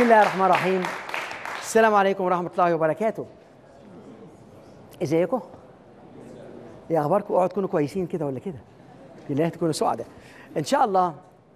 الله الرحمن الرحيم السلام عليكم ورحمة الله وبركاته ازيكم؟ ايه اخباركم؟ اوعوا تكونوا كويسين كده ولا كده بالله تكونوا سعداء ان شاء الله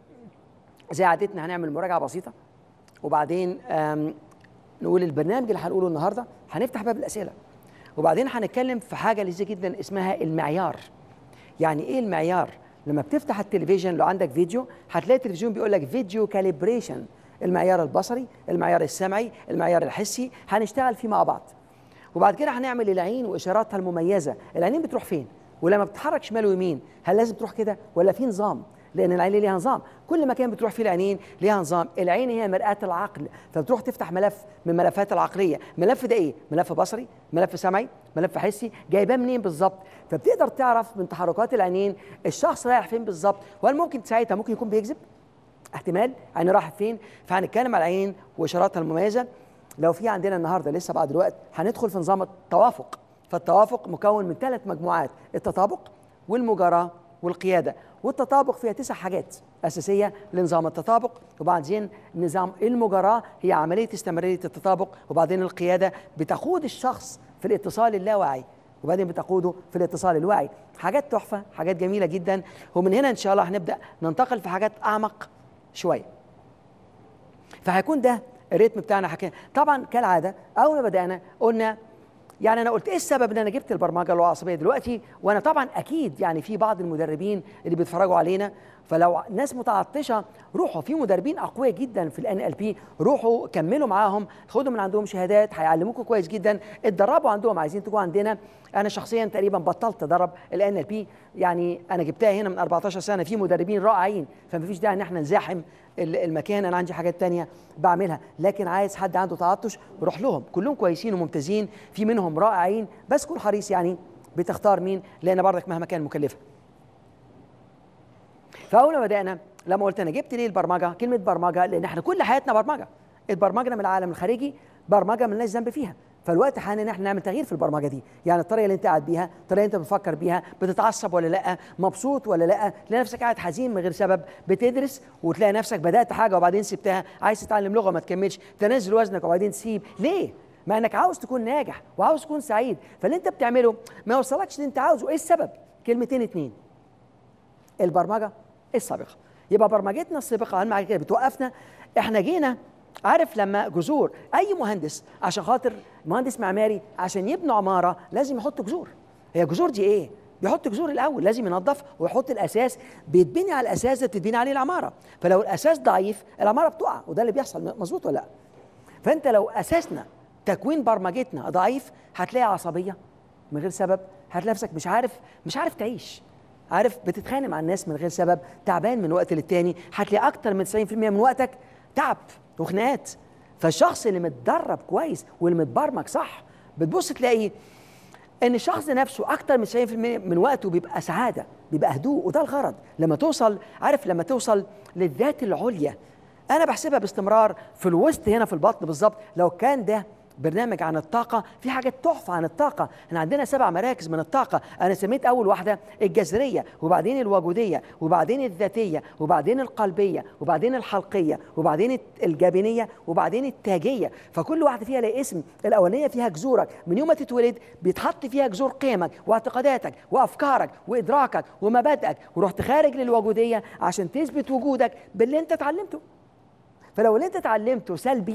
زي عادتنا هنعمل مراجعة بسيطة وبعدين آم، نقول البرنامج اللي هنقوله النهارده هنفتح باب الأسئلة وبعدين هنتكلم في حاجة لذيذة جدا اسمها المعيار يعني ايه المعيار؟ لما بتفتح التلفزيون لو عندك فيديو هتلاقي التلفزيون بيقول لك فيديو كاليبريشن المعيار البصري المعيار السمعي المعيار الحسي هنشتغل فيه مع بعض وبعد كده هنعمل العين واشاراتها المميزه العينين بتروح فين ولما بتتحرك شمال ويمين هل لازم تروح كده ولا في نظام لان العين ليها نظام كل مكان بتروح فيه العينين ليها نظام العين هي مرآة العقل فبتروح تفتح ملف من ملفات العقليه ملف ده ايه ملف بصري ملف سمعي ملف حسي جايباه منين بالظبط فبتقدر تعرف من تحركات العينين الشخص رايح فين بالظبط وهل ممكن ساعتها ممكن يكون بيكذب احتمال عين راحت فين فهنتكلم على العين واشاراتها المميزه لو في عندنا النهارده لسه بعد الوقت هندخل في نظام التوافق فالتوافق مكون من ثلاث مجموعات التطابق والمجاراه والقياده والتطابق فيها تسع حاجات اساسيه لنظام التطابق وبعدين نظام المجاراه هي عمليه استمراريه التطابق وبعدين القياده بتقود الشخص في الاتصال اللاواعي وبعدين بتقوده في الاتصال الواعي حاجات تحفه حاجات جميله جدا ومن هنا ان شاء الله هنبدا ننتقل في حاجات اعمق شويه فهيكون ده الريتم بتاعنا حكي طبعا كالعاده اول ما بدانا قلنا يعني انا قلت ايه السبب ان انا جبت البرمجه العصبيه دلوقتي وانا طبعا اكيد يعني في بعض المدربين اللي بيتفرجوا علينا فلو ناس متعطشه روحوا في مدربين اقوياء جدا في الان ال بي روحوا كملوا معاهم خدوا من عندهم شهادات هيعلموكم كويس جدا اتدربوا عندهم عايزين تجوا عندنا انا شخصيا تقريبا بطلت ادرب الان ال بي يعني انا جبتها هنا من 14 سنه في مدربين رائعين فمفيش داعي ان احنا نزاحم ال- المكان انا عندي حاجات تانية بعملها لكن عايز حد عنده تعطش روح لهم كلهم كويسين وممتازين في منهم رائعين بس كل حريص يعني بتختار مين لان برضك مهما كان مكلفه فاول ما بدانا لما قلت انا جبت ليه البرمجه كلمه برمجه لان احنا كل حياتنا برمجه اتبرمجنا من العالم الخارجي برمجه ملناش ذنب فيها فالوقت حان ان احنا نعمل تغيير في البرمجه دي يعني الطريقه اللي انت قاعد بيها الطريقه اللي انت بتفكر بيها بتتعصب ولا لا مبسوط ولا لا تلاقي نفسك قاعد حزين من غير سبب بتدرس وتلاقي نفسك بدات حاجه وبعدين سبتها عايز تتعلم لغه ما تكملش تنزل وزنك وبعدين تسيب ليه مع انك عاوز تكون ناجح وعاوز تكون سعيد فاللي انت بتعمله ما يوصلكش اللي انت عاوزه ايه السبب كلمتين اتنين البرمجه السابقه يبقى برمجتنا السابقه معنى كده بتوقفنا احنا جينا عارف لما جذور اي مهندس عشان خاطر مهندس معماري عشان يبنوا عماره لازم يحط جذور هي الجذور دي ايه بيحط جذور الاول لازم ينظف ويحط الاساس بيتبني على الاساس ده بتتبني عليه العماره فلو الاساس ضعيف العماره بتقع وده اللي بيحصل مظبوط ولا لا فانت لو اساسنا تكوين برمجتنا ضعيف هتلاقي عصبيه من غير سبب هتلاقي نفسك مش عارف مش عارف تعيش عارف بتتخانق مع الناس من غير سبب تعبان من وقت للتاني هتلاقي اكتر من 90% من وقتك تعب وخناقات فالشخص اللي متدرب كويس واللي متبرمج صح بتبص تلاقي ان الشخص نفسه اكتر من 90% من وقته بيبقى سعاده بيبقى هدوء وده الغرض لما توصل عارف لما توصل للذات العليا انا بحسبها باستمرار في الوسط هنا في البطن بالظبط لو كان ده برنامج عن الطاقة في حاجات تحفة عن الطاقة احنا عندنا سبع مراكز من الطاقة أنا سميت أول واحدة الجذرية وبعدين الوجودية وبعدين الذاتية وبعدين القلبية وبعدين الحلقية وبعدين الجابنية وبعدين التاجية فكل واحدة فيها لها اسم الأولانية فيها جذورك من يوم ما تتولد بيتحط فيها جذور قيمك واعتقاداتك وأفكارك وإدراكك ومبادئك ورحت خارج للوجودية عشان تثبت وجودك باللي أنت اتعلمته فلو اللي أنت اتعلمته سلبي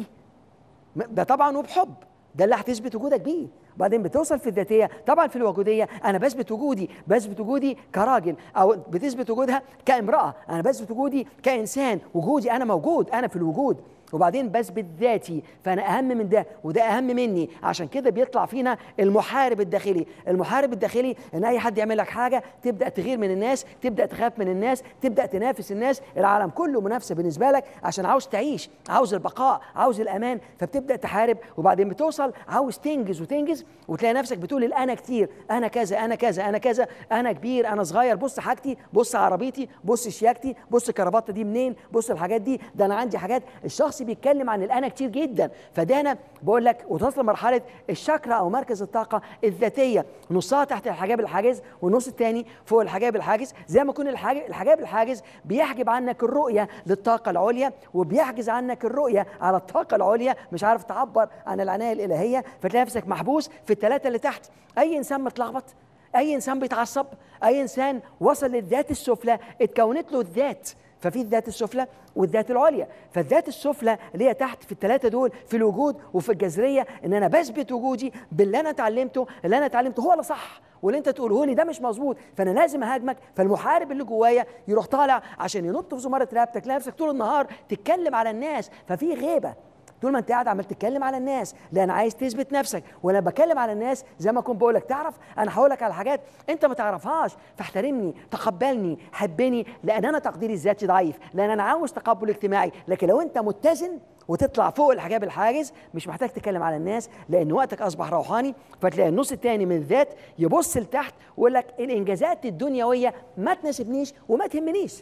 ده طبعا وبحب ده اللي هتثبت وجودك بيه بعدين بتوصل في الذاتيه طبعا في الوجوديه انا بثبت وجودي بثبت وجودي كراجل او بتثبت وجودها كامراه انا بثبت وجودي كانسان وجودي انا موجود انا في الوجود وبعدين بثبت ذاتي فانا اهم من ده وده اهم مني عشان كده بيطلع فينا المحارب الداخلي المحارب الداخلي ان اي حد يعمل لك حاجه تبدا تغير من الناس تبدا تخاف من الناس تبدا تنافس الناس العالم كله منافسه بالنسبه لك عشان عاوز تعيش عاوز البقاء عاوز الامان فبتبدا تحارب وبعدين بتوصل عاوز تنجز وتنجز وتلاقي نفسك بتقول الانا كتير انا كذا انا كذا انا كذا انا كبير انا صغير بص حاجتي بص عربيتي بص شياكتي بص الكرافته دي منين بص الحاجات دي ده انا عندي حاجات الشخص الشخص بيتكلم عن الانا كتير جدا فده انا بقول لك وتصل لمرحله الشاكرا او مركز الطاقه الذاتيه نصها تحت الحجاب الحاجز والنص الثاني فوق الحجاب الحاجز زي ما يكون الحاجب الحجاب الحاجز بيحجب عنك الرؤيه للطاقه العليا وبيحجز عنك الرؤيه على الطاقه العليا مش عارف تعبر عن العنايه الالهيه فتلاقي نفسك محبوس في الثلاثه اللي تحت اي انسان متلخبط اي انسان بيتعصب اي انسان وصل للذات السفلى اتكونت له الذات ففي الذات السفلى والذات العليا فالذات السفلى اللي هي تحت في الثلاثه دول في الوجود وفي الجذريه ان انا بثبت وجودي باللي انا اتعلمته اللي انا اتعلمته هو اللي صح واللي انت تقوله لي ده مش مظبوط فانا لازم اهاجمك فالمحارب اللي جوايا يروح طالع عشان ينط في زماره رقبتك تلاقي نفسك طول النهار تتكلم على الناس ففي غيبه طول ما انت قاعد عمال تتكلم على الناس لان عايز تثبت نفسك وانا بكلم على الناس زي ما اكون بقول لك تعرف انا هقول لك على حاجات انت ما تعرفهاش فاحترمني تقبلني حبني لان انا تقديري الذاتي ضعيف لان انا عاوز تقبل اجتماعي لكن لو انت متزن وتطلع فوق الحجاب الحاجز مش محتاج تتكلم على الناس لان وقتك اصبح روحاني فتلاقي النص الثاني من الذات يبص لتحت ويقول لك الانجازات الدنيويه ما تناسبنيش وما تهمنيش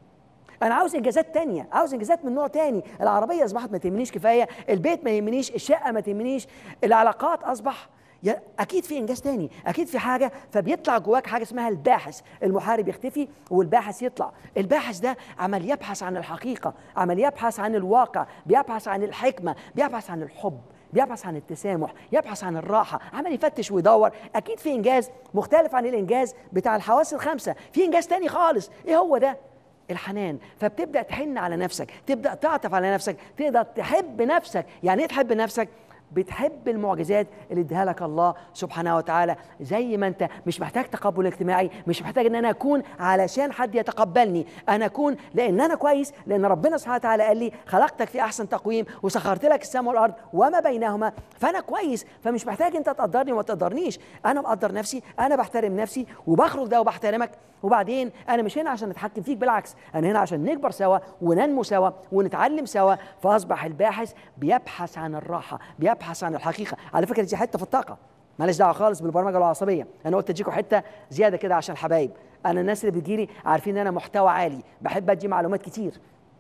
انا عاوز انجازات تانية عاوز انجازات من نوع تاني العربيه اصبحت ما تهمنيش كفايه البيت ما يهمنيش الشقه ما تهمنيش العلاقات اصبح يا اكيد في انجاز تاني اكيد في حاجه فبيطلع جواك حاجه اسمها الباحث المحارب يختفي والباحث يطلع الباحث ده عمل يبحث عن الحقيقه عمل يبحث عن الواقع بيبحث عن الحكمه بيبحث عن الحب بيبحث عن التسامح يبحث عن الراحة عمال يفتش ويدور أكيد في إنجاز مختلف عن الإنجاز بتاع الحواس الخمسة في إنجاز تاني خالص إيه هو ده الحنان فبتبدا تحن على نفسك تبدا تعطف على نفسك تقدر تحب نفسك يعني ايه تحب نفسك بتحب المعجزات اللي اديها لك الله سبحانه وتعالى زي ما انت مش محتاج تقبل اجتماعي مش محتاج ان انا اكون علشان حد يتقبلني انا اكون لان انا كويس لان ربنا سبحانه وتعالى قال لي خلقتك في احسن تقويم وسخرت لك السماء والارض وما بينهما فانا كويس فمش محتاج انت تقدرني وما تقدرنيش انا مقدر نفسي انا بحترم نفسي وبخرج ده وبحترمك وبعدين انا مش هنا عشان اتحكم فيك بالعكس انا هنا عشان نكبر سوا وننمو سوا ونتعلم سوا فاصبح الباحث بيبحث عن الراحه بيبحث عن الحقيقه على فكره دي حته في الطاقه ماليش دعوه خالص بالبرمجه العصبيه انا قلت اديكم حته زياده كده عشان الحبايب انا الناس اللي بتجيلي عارفين ان انا محتوى عالي بحب ادي معلومات كتير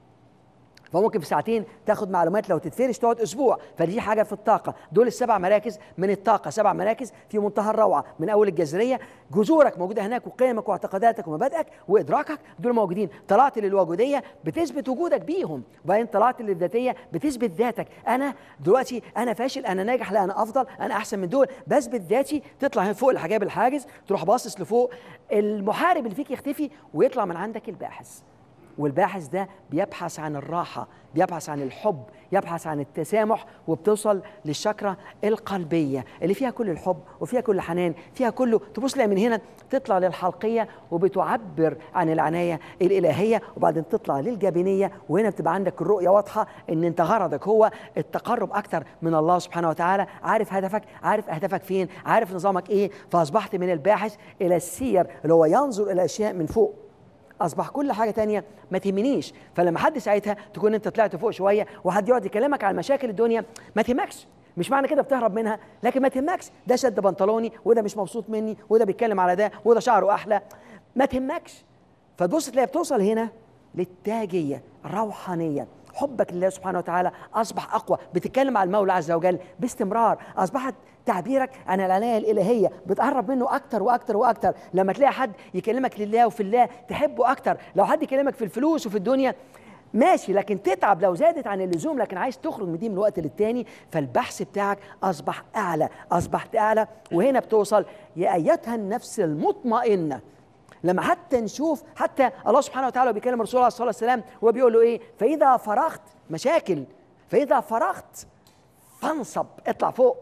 فممكن في ساعتين تاخد معلومات لو تتفرش تقعد اسبوع فدي حاجه في الطاقه دول السبع مراكز من الطاقه سبع مراكز في منتهى الروعه من اول الجذريه جذورك موجوده هناك وقيمك واعتقاداتك ومبادئك وادراكك دول موجودين طلعت للوجوديه بتثبت وجودك بيهم وبعدين طلعت للذاتيه بتثبت ذاتك انا دلوقتي انا فاشل انا ناجح لا انا افضل انا احسن من دول بثبت ذاتي تطلع فوق الحجاب الحاجز تروح باصص لفوق المحارب اللي فيك يختفي ويطلع من عندك الباحث والباحث ده بيبحث عن الراحة بيبحث عن الحب يبحث عن التسامح وبتوصل للشكرة القلبية اللي فيها كل الحب وفيها كل حنان فيها كله تبص لها من هنا تطلع للحلقية وبتعبر عن العناية الإلهية وبعدين تطلع للجابينية وهنا بتبقى عندك الرؤية واضحة ان انت غرضك هو التقرب أكتر من الله سبحانه وتعالى عارف هدفك عارف أهدافك فين عارف نظامك إيه فأصبحت من الباحث إلى السير اللي هو ينظر إلى الأشياء من فوق اصبح كل حاجه تانية ما تهمنيش فلما حد ساعتها تكون انت طلعت فوق شويه وحد يقعد يكلمك على مشاكل الدنيا ما تهمكش مش معنى كده بتهرب منها لكن ما تهمكش ده شد بنطلوني وده مش مبسوط مني وده بيتكلم على ده وده شعره احلى ما تهمكش فتبص تلاقي بتوصل هنا للتاجيه الروحانيه حبك لله سبحانه وتعالى اصبح اقوى بتتكلم على المولى عز وجل باستمرار اصبحت تعبيرك عن العنايه الالهيه بتقرب منه اكتر واكتر واكتر لما تلاقي حد يكلمك لله وفي الله تحبه اكتر لو حد يكلمك في الفلوس وفي الدنيا ماشي لكن تتعب لو زادت عن اللزوم لكن عايز تخرج من دي من وقت للتاني فالبحث بتاعك اصبح اعلى اصبحت اعلى وهنا بتوصل يا ايتها النفس المطمئنه لما حتى نشوف حتى الله سبحانه وتعالى بيكلم الرسول عليه الصلاه والسلام وهو بيقول له ايه فاذا فرغت مشاكل فاذا فرغت فانصب اطلع فوق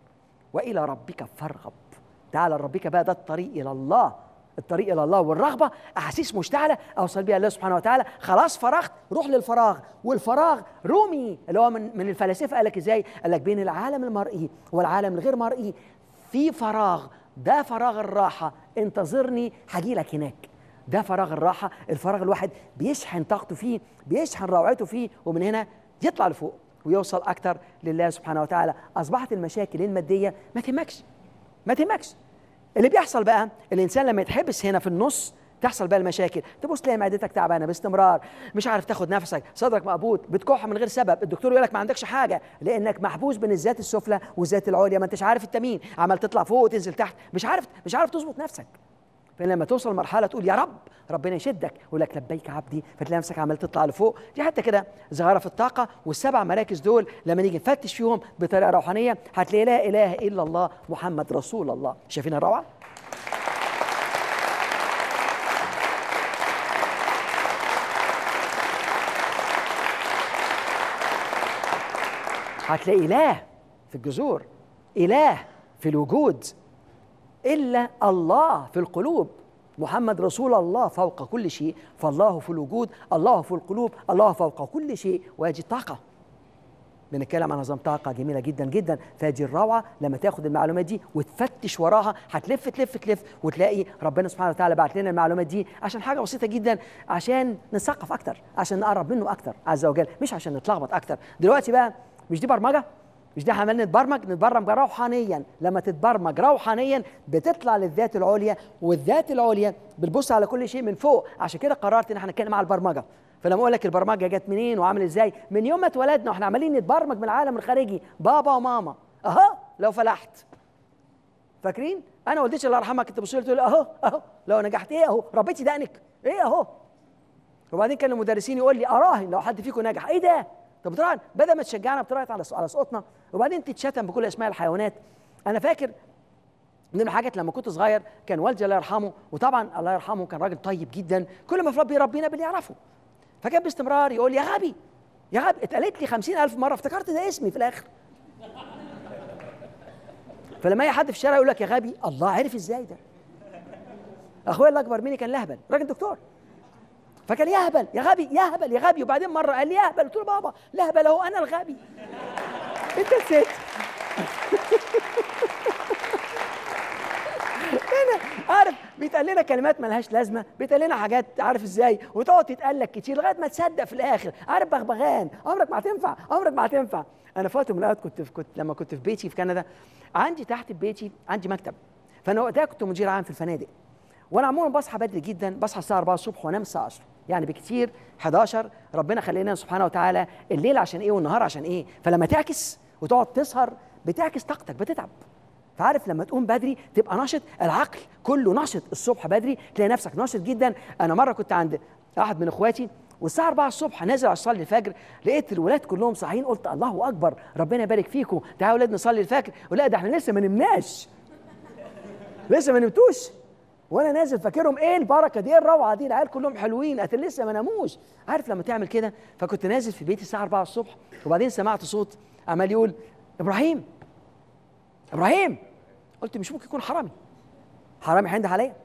والى ربك فارغب تعالى لربك بقى ده الطريق الى الله الطريق الى الله والرغبه احاسيس مشتعله اوصل بيها الله سبحانه وتعالى خلاص فرغت روح للفراغ والفراغ رومي اللي هو من من الفلاسفه قال لك ازاي؟ قال لك بين العالم المرئي والعالم الغير مرئي في فراغ ده فراغ الراحه انتظرني هجي لك هناك ده فراغ الراحه الفراغ الواحد بيشحن طاقته فيه بيشحن روعته فيه ومن هنا يطلع لفوق ويوصل اكتر لله سبحانه وتعالى اصبحت المشاكل الماديه ما تهمكش ما تهمكش اللي بيحصل بقى الانسان لما يتحبس هنا في النص تحصل بقى المشاكل تبص تلاقي معدتك تعبانه باستمرار مش عارف تاخد نفسك صدرك مقبوض بتكح من غير سبب الدكتور يقول لك ما عندكش حاجه لانك محبوس بين الذات السفلى والذات العليا ما انتش عارف انت مين عمال تطلع فوق وتنزل تحت مش عارف مش عارف تظبط نفسك فلما توصل لمرحله تقول يا رب ربنا يشدك يقول لك لبيك عبدي فتلاقي نفسك عمال تطلع لفوق دي حتى كده ظاهره في الطاقه والسبع مراكز دول لما نيجي نفتش فيهم بطريقه روحانيه هتلاقي لا اله الا الله محمد رسول الله شايفين الروعه هتلاقي اله في الجذور اله في الوجود الا الله في القلوب محمد رسول الله فوق كل شيء فالله في الوجود الله في القلوب الله فوق كل شيء ويجي الطاقه بنتكلم عن نظام طاقه جميله جدا جدا فدي الروعه لما تاخد المعلومات دي وتفتش وراها هتلف تلف تلف وتلاقي ربنا سبحانه وتعالى بعت لنا المعلومات دي عشان حاجه بسيطه جدا عشان نثقف اكتر عشان نقرب منه اكتر عز وجل مش عشان نتلخبط اكتر دلوقتي بقى مش دي برمجه مش ده عمال نتبرمج نتبرمج روحانيا لما تتبرمج روحانيا بتطلع للذات العليا والذات العليا بتبص على كل شيء من فوق عشان كده قررت ان احنا نتكلم على البرمجه فلما اقول لك البرمجه جت منين وعامل ازاي من يوم ما اتولدنا واحنا عمالين نتبرمج من العالم الخارجي بابا وماما اهو لو فلحت فاكرين انا والدتي الله يرحمها كنت بصير تقول اهو اهو لو نجحت ايه اهو ربيتي دقنك ايه اهو وبعدين كان المدرسين يقول لي اراهن لو حد فيكم نجح ايه ده طب بتراهن بدل ما تشجعنا بتراهن على على سقوطنا وبعدين تتشتم بكل اسماء الحيوانات انا فاكر من الحاجات لما كنت صغير كان والدي الله يرحمه وطبعا الله يرحمه كان راجل طيب جدا كل ما في ربي ربنا باللي يعرفه فكان باستمرار يقول لي يا غبي يا غبي اتقالت لي خمسين ألف مرة افتكرت ده اسمي في الآخر فلما أي حد في الشارع يقول لك يا غبي الله عرف ازاي ده اخويا اللي اكبر مني كان لهبل راجل دكتور فكان يهبل يا غبي يهبل يا غبي وبعدين مره قال لي يهبل قلت له بابا لهبل اهو انا الغبي انت نسيت هنا عارف بيتقال لنا كلمات ملهاش لازمه بيتقال لنا حاجات عارف ازاي وتقعد تتقال لك كتير لغايه ما تصدق في الاخر عارف بغبغان عمرك ما هتنفع عمرك ما هتنفع انا في وقت من الاوقات كنت في كنت لما كنت في بيتي في كندا عندي تحت بيتي عندي مكتب فانا وقتها كنت مدير عام في الفنادق وانا عموما بصحى بدري جدا بصحى الساعه 4 الصبح وانام الساعه 10 يعني بكتير 11 ربنا خلينا سبحانه وتعالى الليل عشان ايه والنهار عشان ايه فلما تعكس وتقعد تسهر بتعكس طاقتك بتتعب فعارف لما تقوم بدري تبقى نشط العقل كله نشط الصبح بدري تلاقي نفسك نشط جدا انا مره كنت عند احد من اخواتي والساعة 4 الصبح نازل اصلي الفجر لقيت الولاد كلهم صاحيين قلت الله اكبر ربنا يبارك فيكم تعالوا يا ولاد نصلي الفجر ولا ده احنا لسه ما نمناش لسه ما نمتوش وانا نازل فاكرهم ايه البركه دي ايه الروعه دي العيال كلهم حلوين قتل لسه ما ناموش عارف لما تعمل كده فكنت نازل في بيتي الساعه 4 الصبح وبعدين سمعت صوت عمال يقول ابراهيم ابراهيم قلت مش ممكن يكون حرامي حرامي هينده عليا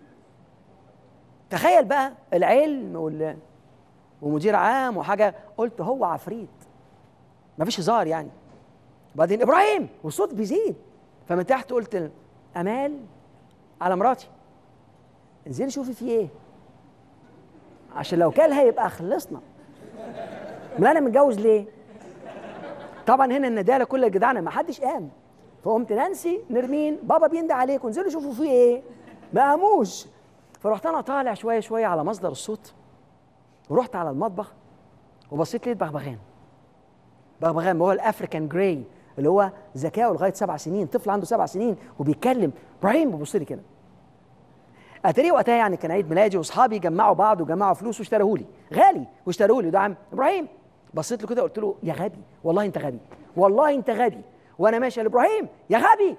تخيل بقى العلم وال ومدير عام وحاجه قلت هو عفريت مفيش هزار يعني وبعدين ابراهيم والصوت بيزيد فمن تحت قلت امال على مراتي انزلي شوفي في ايه عشان لو كلها يبقى خلصنا ما انا متجوز ليه طبعا هنا الندالة كل الجدعنه ما حدش قام فقمت نانسي نرمين بابا بيندى عليكم انزلوا شوفوا في ايه ما قاموش فرحت انا طالع شويه شويه على مصدر الصوت ورحت على المطبخ وبصيت لقيت بغبغان بغبغان هو الافريكان جراي اللي هو ذكائه لغايه سبع سنين طفل عنده سبع سنين وبيتكلم ابراهيم ببص لي كده اتاري وقتها يعني كان عيد ميلادي واصحابي جمعوا بعض وجمعوا فلوس واشتروه لي غالي واشتروه لي ده عم ابراهيم بصيت له كده قلت له يا غبي والله انت غبي والله انت غبي وانا ماشي قال ابراهيم يا غبي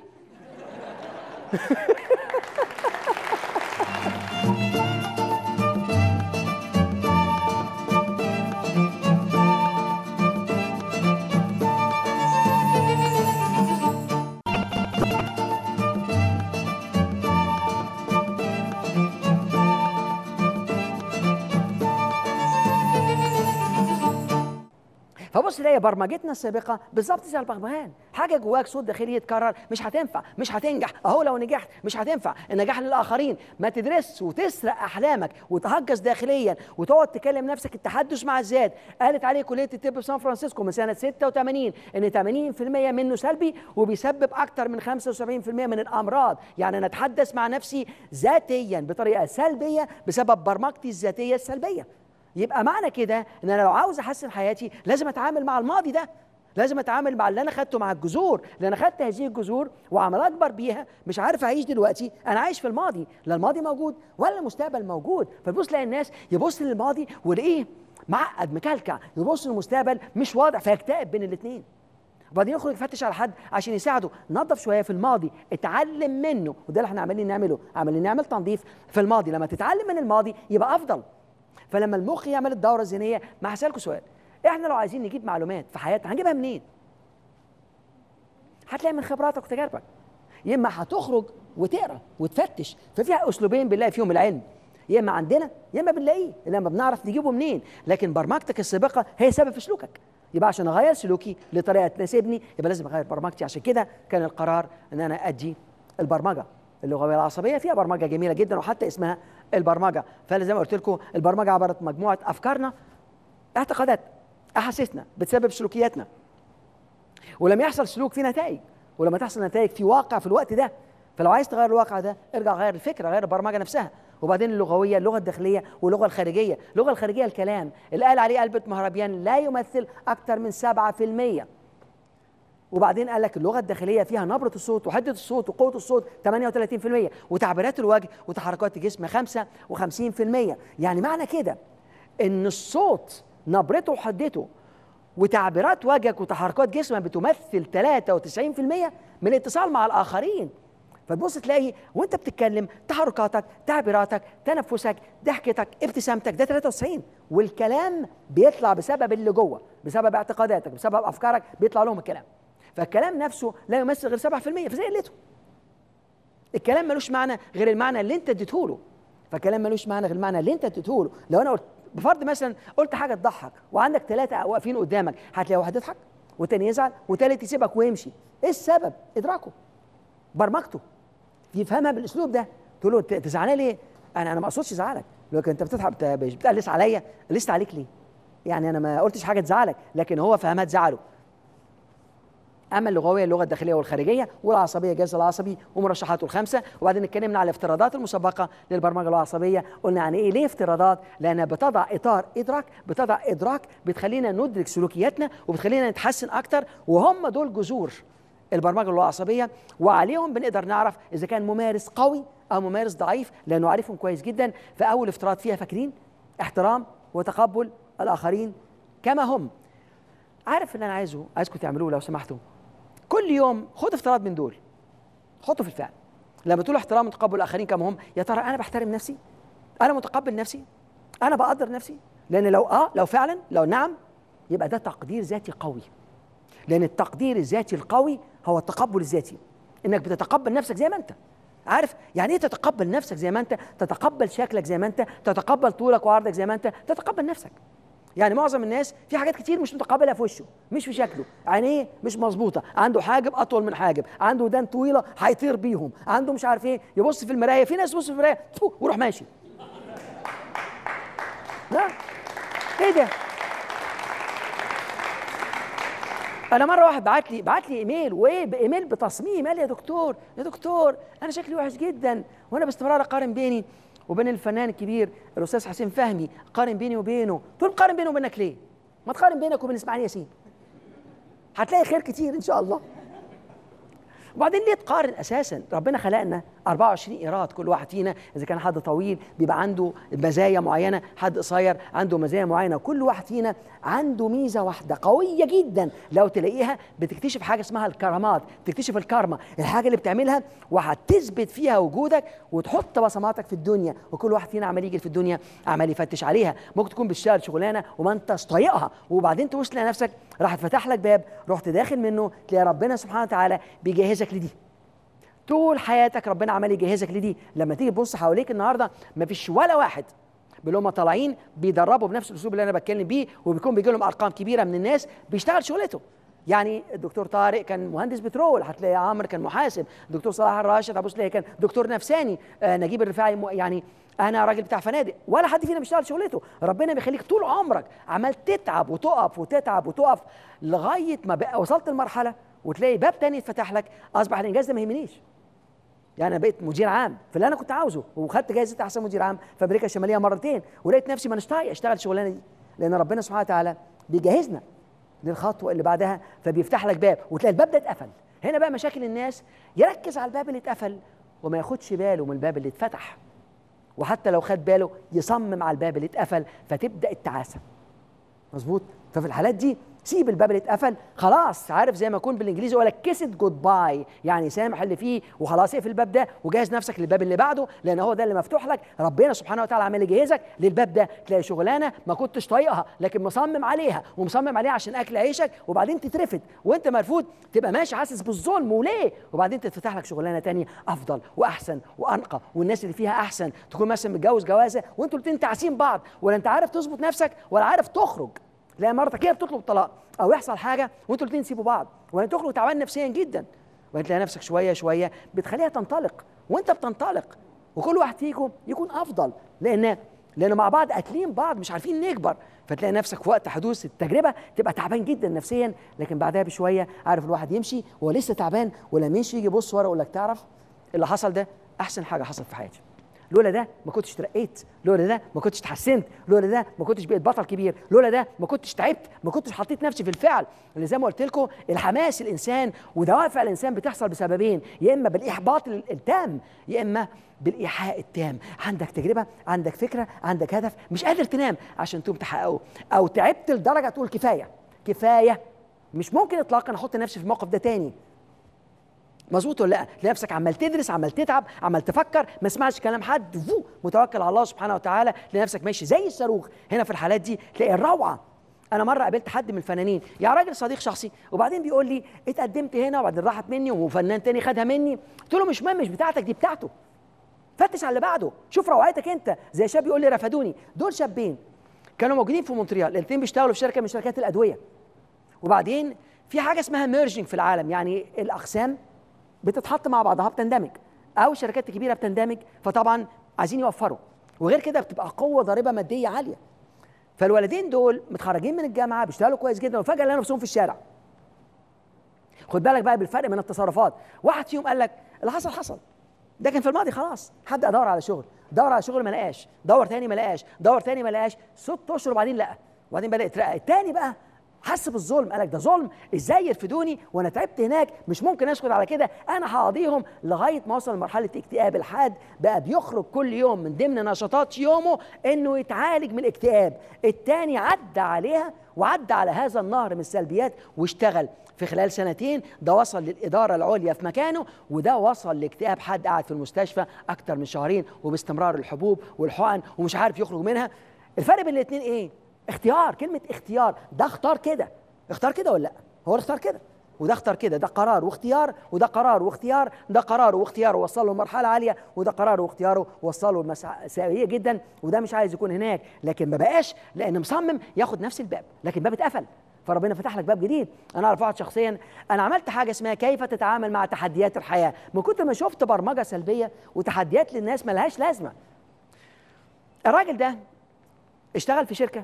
فبص تلاقي برمجتنا السابقه بالظبط زي البغبغان حاجه جواك صوت داخلي يتكرر مش هتنفع مش هتنجح اهو لو نجحت مش هتنفع النجاح للاخرين ما تدرس وتسرق احلامك وتهجس داخليا وتقعد تكلم نفسك التحدث مع الذات قالت عليه كليه الطب في سان فرانسيسكو من سنه 86 ان 80% منه سلبي وبيسبب اكثر من 75% من الامراض يعني انا اتحدث مع نفسي ذاتيا بطريقه سلبيه بسبب برمجتي الذاتيه السلبيه يبقى معنى كده ان انا لو عاوز احسن حياتي لازم اتعامل مع الماضي ده لازم اتعامل مع اللي انا خدته مع الجذور لان انا خدت هذه الجذور وعمال اكبر بيها مش عارف اعيش دلوقتي انا عايش في الماضي لا الماضي موجود ولا المستقبل موجود فتبص تلاقي الناس يبص للماضي ولاقيه معقد مكلكع يبص للمستقبل مش واضح فيكتئب بين الاثنين وبعدين يخرج يفتش على حد عشان يساعده نظف شويه في الماضي اتعلم منه وده اللي احنا عمالين نعمله عمالين نعمل تنظيف في الماضي لما تتعلم من الماضي يبقى افضل فلما المخ يعمل الدوره الذهنيه ما هسالكم سؤال احنا لو عايزين نجيب معلومات في حياتنا هنجيبها منين هتلاقي من خبراتك وتجاربك يا اما هتخرج وتقرا وتفتش ففيها اسلوبين بنلاقي فيهم العلم يا اما عندنا يا اما بنلاقيه لما بنعرف نجيبه منين لكن برمجتك السابقه هي سبب في سلوكك يبقى عشان اغير سلوكي لطريقه تناسبني يبقى لازم اغير برمجتي عشان كده كان القرار ان انا ادي البرمجه اللغويه العصبيه فيها برمجه جميله جدا وحتى اسمها البرمجه فزي ما قلت لكم البرمجه عباره مجموعه افكارنا اعتقادات احاسيسنا بتسبب سلوكياتنا ولما يحصل سلوك في نتائج ولما تحصل نتائج في واقع في الوقت ده فلو عايز تغير الواقع ده ارجع غير الفكره غير البرمجه نفسها وبعدين اللغويه اللغه الداخليه واللغه الخارجيه اللغه الخارجيه الكلام اللي قال عليه البرت مهربيان لا يمثل اكثر من 7% وبعدين قال لك اللغه الداخليه فيها نبره الصوت وحده الصوت وقوه الصوت 38% وتعبيرات الوجه وتحركات الجسم 55% يعني معنى كده ان الصوت نبرته وحدته وتعبيرات وجهك وتحركات جسمك بتمثل 93% من الاتصال مع الاخرين فتبص تلاقي وانت بتتكلم تحركاتك تعبيراتك تنفسك ضحكتك ابتسامتك ده 93 والكلام بيطلع بسبب اللي جوه بسبب اعتقاداتك بسبب افكارك بيطلع لهم الكلام فالكلام نفسه لا يمثل غير 7% فزي قلته الكلام ملوش معنى غير المعنى اللي انت اديته له فالكلام ملوش معنى غير المعنى اللي انت اديته له لو انا قلت بفرض مثلا قلت حاجه تضحك وعندك ثلاثه واقفين قدامك هتلاقي واحد يضحك والتاني يزعل والتالت يسيبك ويمشي ايه السبب ادراكه برمجته يفهمها بالاسلوب ده تقول له انت زعلان ليه انا انا ما اقصدش ازعلك لكن انت بتضحك بتقلس عليا قلست عليك ليه يعني انا ما قلتش حاجه تزعلك لكن هو فهمها تزعله اما اللغويه اللغه الداخليه والخارجيه والعصبيه الجهاز العصبي ومرشحاته الخمسه وبعدين اتكلمنا على الافتراضات المسبقه للبرمجه العصبيه قلنا يعني ايه ليه افتراضات لانها بتضع اطار ادراك بتضع ادراك بتخلينا ندرك سلوكياتنا وبتخلينا نتحسن اكتر وهم دول جذور البرمجه العصبيه وعليهم بنقدر نعرف اذا كان ممارس قوي او ممارس ضعيف لانه عارفهم كويس جدا فاول افتراض فيها فاكرين احترام وتقبل الاخرين كما هم عارف اللي انا عايزه عايزكم تعملوه لو سمحتوا كل يوم خد افتراض من دول حطه في الفعل لما تقول احترام وتقبل الاخرين كما هم يا ترى انا بحترم نفسي انا متقبل نفسي انا بقدر نفسي لان لو اه لو فعلا لو نعم يبقى ده تقدير ذاتي قوي لان التقدير الذاتي القوي هو التقبل الذاتي انك بتتقبل نفسك زي ما انت عارف يعني ايه تتقبل نفسك زي ما انت تتقبل شكلك زي ما انت تتقبل طولك وعرضك زي ما انت تتقبل نفسك يعني معظم الناس في حاجات كتير مش متقبلها في وشه مش في شكله عينيه مش مظبوطه عنده حاجب اطول من حاجب عنده ودان طويله هيطير بيهم عنده مش عارف ايه يبص في المرايه في ناس تبص في المرايه ويروح ماشي لا ايه ده انا مره واحد بعت لي بعت لي ايميل وايه بايميل بتصميم قال لي يا دكتور يا دكتور انا شكلي وحش جدا وانا باستمرار اقارن بيني وبين الفنان الكبير الاستاذ حسين فهمي قارن بيني وبينه تقول قارن بينه وبينك ليه ما تقارن بينك وبين اسماعيل ياسين هتلاقي خير كتير ان شاء الله وبعدين ليه تقارن اساسا ربنا خلقنا 24 ايراد كل واحد فينا اذا كان حد طويل بيبقى عنده مزايا معينه حد قصير عنده مزايا معينه كل واحد فينا عنده ميزه واحده قويه جدا لو تلاقيها بتكتشف حاجه اسمها الكرامات تكتشف الكارما الحاجه اللي بتعملها وهتثبت فيها وجودك وتحط بصماتك في الدنيا وكل واحد فينا عمال يجي في الدنيا عمال يفتش عليها ممكن تكون بتشتغل شغلانه وما انتش طايقها وبعدين تبص تلاقي نفسك راح فتح لك باب رحت داخل منه تلاقي ربنا سبحانه وتعالى بيجهزك لدي طول حياتك ربنا عمال يجهزك لدي لما تيجي تبص حواليك النهارده مفيش ولا واحد اللي هم طالعين بيدربوا بنفس الاسلوب اللي انا بتكلم بيه وبيكون بيجي لهم ارقام كبيره من الناس بيشتغل شغلته يعني الدكتور طارق كان مهندس بترول هتلاقي عمرو كان محاسب الدكتور صلاح الراشد ابو سليه كان دكتور نفساني آه نجيب الرفاعي يعني انا راجل بتاع فنادق ولا حد فينا بيشتغل شغلته ربنا بيخليك طول عمرك عمال تتعب وتقف وتتعب وتقف لغايه ما بقى وصلت لمرحله وتلاقي باب تاني اتفتح لك اصبح الانجاز ده ما يهمنيش يعني انا بقيت مدير عام في اللي انا كنت عاوزه وخدت جائزه احسن مدير عام في امريكا الشماليه مرتين ولقيت نفسي ما طايق اشتغل الشغلانه دي لان ربنا سبحانه وتعالى بيجهزنا للخطوه اللي بعدها فبيفتح لك باب وتلاقي الباب ده اتقفل هنا بقى مشاكل الناس يركز على الباب اللي اتقفل وما ياخدش باله من الباب اللي اتفتح وحتى لو خد باله يصمم على الباب اللي اتقفل فتبدا التعاسه مظبوط ففي الحالات دي سيب الباب اللي اتقفل خلاص عارف زي ما يكون بالانجليزي يقول لك كيسد جود باي يعني سامح اللي فيه وخلاص اقفل الباب ده وجهز نفسك للباب اللي بعده لان هو ده اللي مفتوح لك ربنا سبحانه وتعالى عمال يجهزك للباب ده تلاقي شغلانه ما كنتش طايقها لكن مصمم عليها ومصمم عليها عشان اكل عيشك وبعدين تترفد وانت مرفوض تبقى ماشي حاسس بالظلم وليه وبعدين تتفتح لك شغلانه تانية افضل واحسن وانقى والناس اللي فيها احسن تكون مثلا متجوز جوازه وانتوا الاثنين تعسين بعض ولا انت عارف تظبط نفسك ولا عارف تخرج تلاقي مرتك هي بتطلب طلاق او يحصل حاجه وانتوا الاثنين تسيبوا بعض وانت تخرج تعبان نفسيا جدا وانت تلاقي نفسك شويه شويه بتخليها تنطلق وانت بتنطلق وكل واحد فيكم يكون افضل لان لان مع بعض قاتلين بعض مش عارفين نكبر فتلاقي نفسك في وقت حدوث التجربه تبقى تعبان جدا نفسيا لكن بعدها بشويه عارف الواحد يمشي وهو لسه تعبان ولما يمشي يجي يبص ورا يقول لك تعرف اللي حصل ده احسن حاجه حصلت في حياتي لولا ده ما كنتش ترقيت لولا ده ما كنتش اتحسنت لولا ده ما كنتش بقيت بطل كبير لولا ده ما كنتش تعبت ما كنتش حطيت نفسي في الفعل اللي زي ما قلت لكم الحماس الانسان ودوافع الانسان بتحصل بسببين يا اما بالاحباط التام يا اما بالايحاء التام عندك تجربه عندك فكره عندك هدف مش قادر تنام عشان تقوم تحققه او تعبت لدرجه تقول كفايه كفايه مش ممكن اطلاقا احط نفسي في الموقف ده تاني مظبوط ولا لا؟ تلاقي نفسك عمال تدرس عمال تتعب عمال تفكر ما اسمعش كلام حد فو متوكل على الله سبحانه وتعالى تلاقي نفسك ماشي زي الصاروخ هنا في الحالات دي تلاقي الروعه انا مره قابلت حد من الفنانين يا راجل صديق شخصي وبعدين بيقول لي اتقدمت هنا وبعدين راحت مني وفنان تاني خدها مني قلت له مش مهم مش بتاعتك دي بتاعته فتش على اللي بعده شوف روعتك انت زي شاب يقول لي رفدوني دول شابين كانوا موجودين في مونتريال الاثنين بيشتغلوا في شركه من شركات الادويه وبعدين في حاجه اسمها ميرجنج في العالم يعني الاقسام بتتحط مع بعضها بتندمج او الشركات الكبيره بتندمج فطبعا عايزين يوفروا وغير كده بتبقى قوه ضاربه ماديه عاليه فالولدين دول متخرجين من الجامعه بيشتغلوا كويس جدا وفجاه لقوا نفسهم في الشارع خد بالك بقى بالفرق من التصرفات واحد فيهم قال لك اللي حصل حصل ده كان في الماضي خلاص حد ادور على شغل دور على شغل ما لقاش دور تاني ما لقاش دور تاني ما لقاش ست اشهر وبعدين لقى وبعدين بدا يترقى التاني بقى حس بالظلم قالك ده ظلم ازاي يرفدوني وانا تعبت هناك مش ممكن اسكت على كده انا هقضيهم لغايه ما وصل لمرحله اكتئاب الحاد بقى بيخرج كل يوم من ضمن نشاطات يومه انه يتعالج من الاكتئاب التاني عدى عليها وعدى على هذا النهر من السلبيات واشتغل في خلال سنتين ده وصل للإدارة العليا في مكانه وده وصل لاكتئاب حد قاعد في المستشفى أكتر من شهرين وباستمرار الحبوب والحقن ومش عارف يخرج منها الفرق بين الاثنين إيه؟ اختيار كلمه اختيار ده اختار كده اختار كده ولا لا هو اختار كده وده اختار كده ده قرار واختيار وده قرار واختيار ده قرار واختيار وصل له لمرحله عاليه وده قرار واختياره وصله لمساويه جدا وده مش عايز يكون هناك لكن ما بقاش لان مصمم ياخد نفس الباب لكن الباب اتقفل فربنا فتح لك باب جديد انا اعرف واحد شخصيا انا عملت حاجه اسمها كيف تتعامل مع تحديات الحياه من كتر ما شفت برمجه سلبيه وتحديات للناس ملهاش لازمه الراجل ده اشتغل في شركه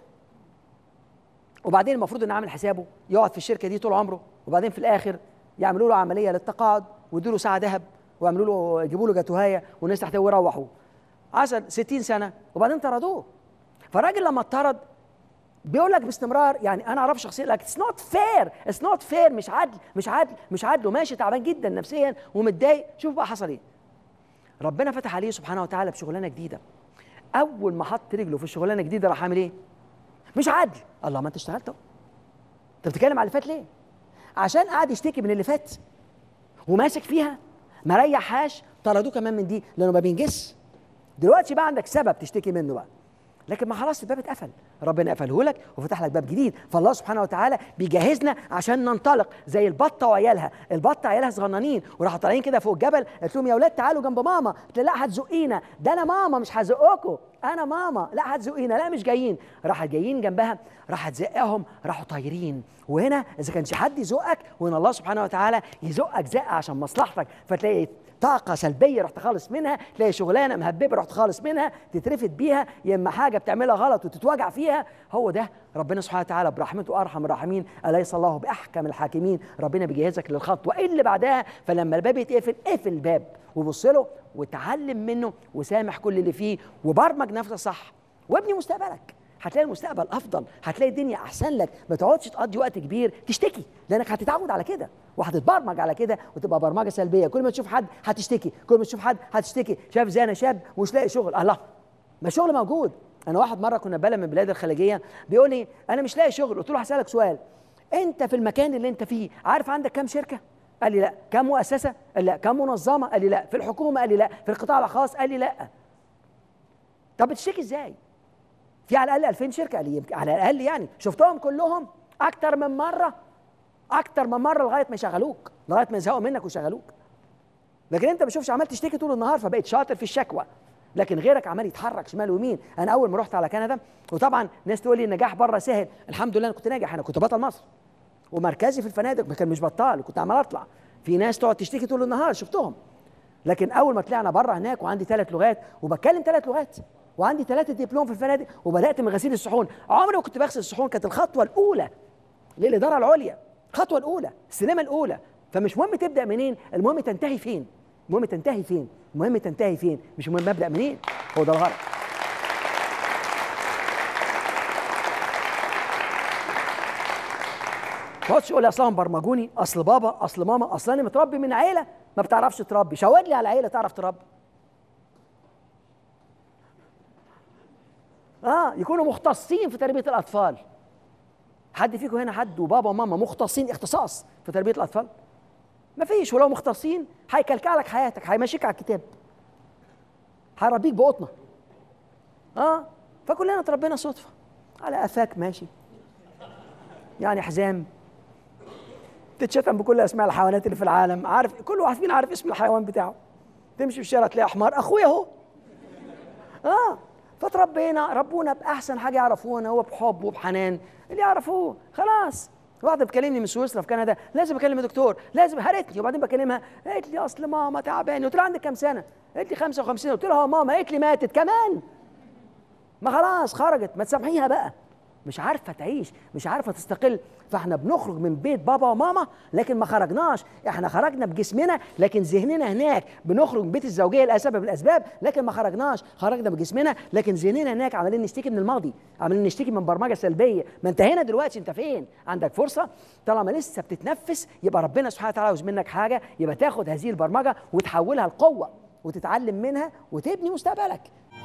وبعدين المفروض انه عامل حسابه يقعد في الشركه دي طول عمره وبعدين في الاخر يعملوا له عمليه للتقاعد ويدوا له ساعه ذهب ويعملوا له يجيبوا له جاتوهايه والناس تحته ويروحوا عسل 60 سنه وبعدين طردوه فالراجل لما اتطرد بيقول لك باستمرار يعني انا اعرف شخصيا لك اتس نوت فير اتس نوت فير مش عدل مش عدل مش عدل وماشي تعبان جدا نفسيا ومتضايق شوف بقى حصل ايه ربنا فتح عليه سبحانه وتعالى بشغلانه جديده اول ما حط رجله في الشغلانه الجديده راح عامل ايه مش عدل الله ما انت اشتغلت اهو انت بتتكلم على اللي فات ليه عشان قاعد يشتكي من اللي فات وماسك فيها ما ريحهاش طردوه كمان من دي لانه ما بينجزش دلوقتي بقى عندك سبب تشتكي منه بقى لكن ما خلاص الباب اتقفل ربنا قفله لك وفتح لك باب جديد فالله سبحانه وتعالى بيجهزنا عشان ننطلق زي البطه وعيالها البطه عيالها صغننين وراحوا طالعين كده فوق الجبل قالت لهم يا اولاد تعالوا جنب ماما قلت لها لا هتزقينا ده انا ماما مش هزقكم انا ماما لا هتزقينا لا مش جايين راحت جايين جنبها راحت زقهم راحوا طايرين وهنا اذا كانش حد يزقك وان الله سبحانه وتعالى يزقك زقه عشان مصلحتك فتلاقي طاقة سلبية رحت خالص منها تلاقي شغلانة مهببة رحت خالص منها تترفد بيها يا إما حاجة بتعملها غلط وتتوجع فيها هو ده ربنا سبحانه وتعالى برحمته أرحم الراحمين أليس الله بأحكم الحاكمين ربنا بيجهزك للخطوة اللي بعدها فلما الباب يتقفل اقفل الباب وبص له وتعلم منه وسامح كل اللي فيه وبرمج نفسك صح وابني مستقبلك هتلاقي المستقبل افضل هتلاقي الدنيا احسن لك ما تقعدش تقضي وقت كبير تشتكي لانك هتتعود على كده وهتتبرمج على كده وتبقى برمجه سلبيه كل ما تشوف حد هتشتكي كل ما تشوف حد هتشتكي شاف زي انا شاب ومش لاقي شغل الله ما الشغل موجود انا واحد مره كنا بلد من البلاد الخليجيه بيقول لي انا مش لاقي شغل قلت له هسالك سؤال انت في المكان اللي انت فيه عارف عندك كام شركه قال لي لا كم مؤسسه قال لا كم منظمه قال لي لا في الحكومه قال لي لا في القطاع الخاص قال لي لا طب بتشتكي ازاي في على الاقل 2000 شركه قال لي يمكن على الاقل يعني شفتهم كلهم اكتر من مره اكتر من مره لغايه ما يشغلوك لغايه ما يزهقوا منك ويشغلوك لكن انت ما بتشوفش عمال تشتكي طول النهار فبقيت شاطر في الشكوى لكن غيرك عمال يتحرك شمال ويمين انا اول ما رحت على كندا وطبعا ناس تقول لي النجاح بره سهل الحمد لله انا كنت ناجح انا كنت بطل مصر ومركزي في الفنادق ما كان مش بطال كنت عمال اطلع في ناس تقعد تشتكي طول النهار شفتهم لكن اول ما طلعنا بره هناك وعندي ثلاث لغات وبتكلم ثلاث لغات وعندي ثلاثه دبلوم في الفنادق وبدات من غسيل الصحون عمري ما كنت بغسل الصحون كانت الخطوه الاولى للاداره العليا الخطوه الاولى السلمه الاولى فمش مهم تبدا منين المهم تنتهي فين المهم تنتهي فين المهم تنتهي فين مش مهم ابدا منين هو ده الغرض ما تقعدش تقول لي اصل هم برمجوني اصل بابا اصل ماما اصل انا متربي من عيله ما بتعرفش تربي شاور لي على عيله تعرف تربي اه يكونوا مختصين في تربيه الاطفال حد فيكم هنا حد وبابا وماما مختصين اختصاص في تربيه الاطفال مفيش ولو مختصين هيكلكع لك حياتك هيمشيك على الكتاب هيربيك بقطنه اه فكلنا اتربينا صدفه على قفاك ماشي يعني حزام تتشتم بكل اسماء الحيوانات اللي في العالم عارف كل واحد فينا عارف اسم الحيوان بتاعه تمشي في الشارع تلاقي حمار اخويا اهو اه فتربينا ربونا باحسن حاجه يعرفونا هو بحب وبحنان اللي يعرفوه خلاص واحده بتكلمني من سويسرا في كندا لازم اكلم الدكتور لازم هرتني وبعدين بكلمها قالت لي اصل ماما تعبانه قلت لها عندك كام سنه قالت لي 55 قلت لها ماما قالت لي ماتت كمان ما خلاص خرجت ما تسامحيها بقى مش عارفه تعيش مش عارفه تستقل فاحنا بنخرج من بيت بابا وماما لكن ما خرجناش احنا خرجنا بجسمنا لكن ذهننا هناك بنخرج من بيت الزوجيه لاسباب الاسباب لكن ما خرجناش خرجنا بجسمنا لكن ذهننا هناك عمالين نشتكي من الماضي عمالين نشتكي من برمجه سلبيه ما انت هنا دلوقتي انت فين عندك فرصه طالما لسه بتتنفس يبقى ربنا سبحانه وتعالى عاوز منك حاجه يبقى تاخد هذه البرمجه وتحولها لقوه وتتعلم منها وتبني مستقبلك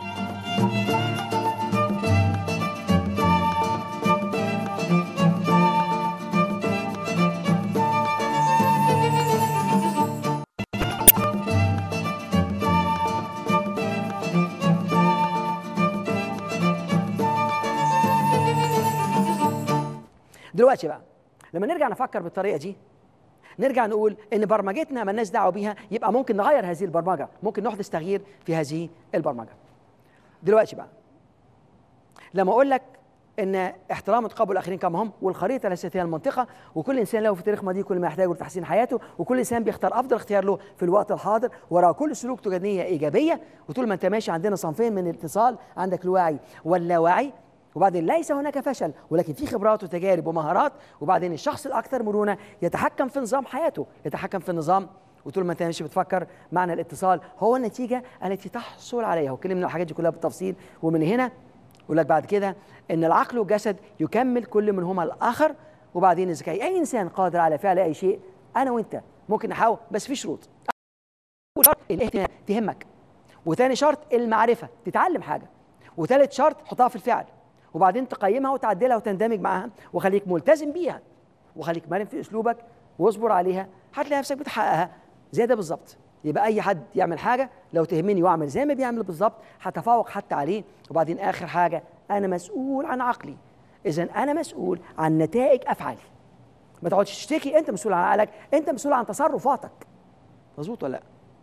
دلوقتي بقى لما نرجع نفكر بالطريقه دي نرجع نقول ان برمجتنا مالناش دعوه بيها يبقى ممكن نغير هذه البرمجه ممكن نحدث تغيير في هذه البرمجه دلوقتي بقى لما اقول لك ان احترام تقبل الاخرين كما هم والخريطه ليست هي المنطقه وكل انسان له في تاريخ ماضيه كل ما يحتاجه لتحسين حياته وكل انسان بيختار افضل اختيار له في الوقت الحاضر وراء كل سلوك تجنيه ايجابيه وطول ما انت ماشي عندنا صنفين من الاتصال عندك الواعي واللاواعي وبعدين ليس هناك فشل ولكن في خبرات وتجارب ومهارات وبعدين الشخص الاكثر مرونه يتحكم في نظام حياته يتحكم في النظام وطول ما انت ماشي بتفكر معنى الاتصال هو النتيجه التي تحصل عليها وكلمنا الحاجات دي كلها بالتفصيل ومن هنا يقول لك بعد كده ان العقل والجسد يكمل كل منهما الاخر وبعدين اذا كان اي انسان قادر على فعل اي شيء انا وانت ممكن نحاول بس في شروط اول شرط الاهتمام تهمك وثاني شرط المعرفه تتعلم حاجه وثالث شرط حطها في الفعل وبعدين تقيمها وتعدلها وتندمج معاها وخليك ملتزم بيها وخليك مرن في اسلوبك واصبر عليها هتلاقي نفسك بتحققها زي ده بالظبط يبقى اي حد يعمل حاجه لو تهمني واعمل زي ما بيعمل بالظبط هتفوق حتى عليه وبعدين اخر حاجه انا مسؤول عن عقلي اذا انا مسؤول عن نتائج افعالي ما تقعدش تشتكي انت مسؤول عن عقلك انت مسؤول عن تصرفاتك مظبوط ولا لا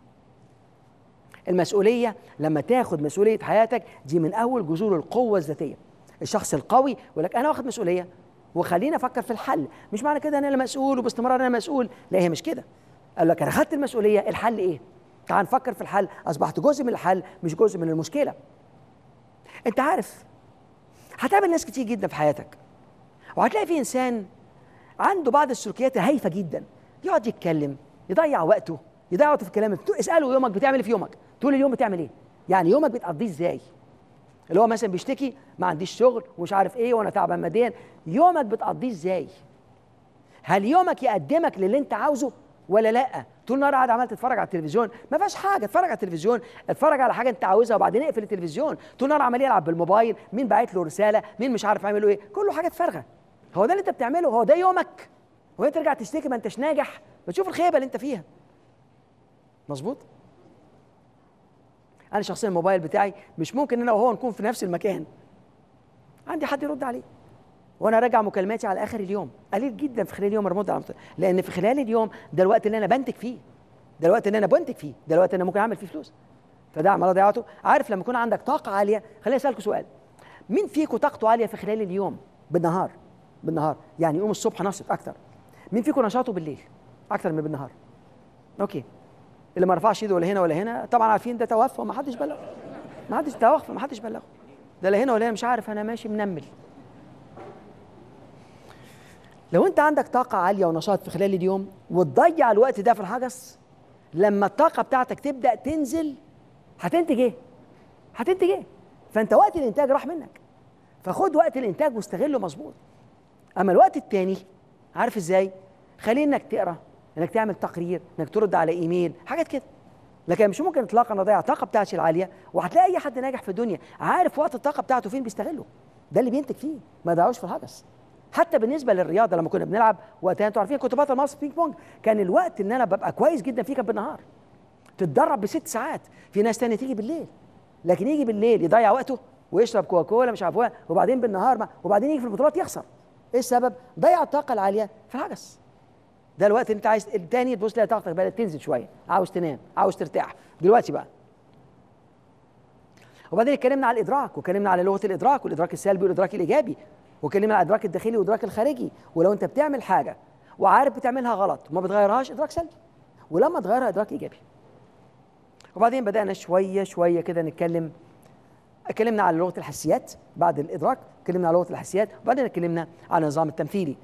المسؤوليه لما تاخد مسؤوليه حياتك دي من اول جذور القوه الذاتيه الشخص القوي يقول لك انا واخد مسؤوليه وخليني افكر في الحل مش معنى كده انا المسؤول وباستمرار انا مسؤول لا هي مش كده قال لك انا خدت المسؤوليه الحل ايه تعال نفكر في الحل اصبحت جزء من الحل مش جزء من المشكله انت عارف هتقابل ناس كتير جدا في حياتك وهتلاقي في انسان عنده بعض السلوكيات هايفه جدا يقعد يتكلم يضيع وقته يضيع وقته في الكلام اساله يومك بتعمل ايه في يومك طول اليوم بتعمل ايه يعني يومك بتقضيه ازاي اللي هو مثلا بيشتكي ما عنديش شغل ومش عارف ايه وانا تعبان ماديا يومك بتقضيه ازاي هل يومك يقدمك للي انت عاوزه ولا لا طول النهار قاعد عمال تتفرج على التلفزيون ما فيهاش حاجه اتفرج على التلفزيون اتفرج على حاجه انت عاوزها وبعدين اقفل التلفزيون طول النهار عمال يلعب بالموبايل مين باعت له رساله مين مش عارف عامل ايه كله حاجات فارغه هو ده اللي انت بتعمله هو ده يومك وهي ترجع تشتكي ما انتش ناجح بتشوف الخيبه اللي انت فيها مظبوط انا شخصيا الموبايل بتاعي مش ممكن انا وهو نكون في نفس المكان عندي حد يرد عليه وانا راجع مكالماتي على اخر اليوم قليل جدا في خلال اليوم ارد على لان في خلال اليوم ده الوقت اللي انا بنتج فيه ده الوقت اللي انا بنتج فيه ده الوقت اللي انا ممكن اعمل فيه فلوس فده عمال ضيعته عارف لما يكون عندك طاقه عاليه خليني اسالكم سؤال مين فيكم طاقته عاليه في خلال اليوم بالنهار بالنهار يعني يقوم الصبح نشط اكتر مين فيكم نشاطه بالليل اكتر من بالنهار اوكي اللي ما رفعش ايده ولا هنا ولا هنا طبعا عارفين ده توفى وما حدش بلغ ما حدش توفى ما حدش بلغه ده لا هنا ولا هنا مش عارف انا ماشي منمل لو انت عندك طاقة عالية ونشاط في خلال اليوم وتضيع الوقت ده في الحجز لما الطاقة بتاعتك تبدأ تنزل هتنتج ايه؟ هتنتج ايه؟ فانت وقت الانتاج راح منك فخد وقت الانتاج واستغله مظبوط اما الوقت التاني عارف ازاي؟ خلي انك تقرا انك تعمل تقرير انك ترد على ايميل حاجات كده لكن مش ممكن اطلاقا اضيع الطاقه بتاعتي العاليه وهتلاقي اي حد ناجح في الدنيا عارف وقت الطاقه بتاعته فين بيستغله ده اللي بينتج فيه ما يضيعوش في الهجس حتى بالنسبه للرياضه لما كنا بنلعب وقتها انتوا عارفين كنت بطل مصر بينج بونج كان الوقت ان انا ببقى كويس جدا فيه كان بالنهار تتدرب بست ساعات في ناس تانية تيجي بالليل لكن يجي بالليل يضيع وقته ويشرب كوكولا مش عارف وبعدين بالنهار ما وبعدين يجي في البطولات يخسر ايه السبب ضيع الطاقه العاليه في الهجس ده الوقت اللي انت عايز التاني تبص تلاقي طاقتك بدات تنزل شويه عاوز تنام عاوز ترتاح دلوقتي بقى وبعدين اتكلمنا على الادراك واتكلمنا على لغه الادراك والادراك السلبي والادراك الايجابي واتكلمنا على الادراك الداخلي والادراك الخارجي ولو انت بتعمل حاجه وعارف بتعملها غلط وما بتغيرهاش ادراك سلبي ولما تغيرها ادراك ايجابي وبعدين بدانا شويه شويه كده نتكلم اتكلمنا على لغه الحسيات بعد الادراك اتكلمنا على لغه الحسيات وبعدين اتكلمنا على النظام التمثيلي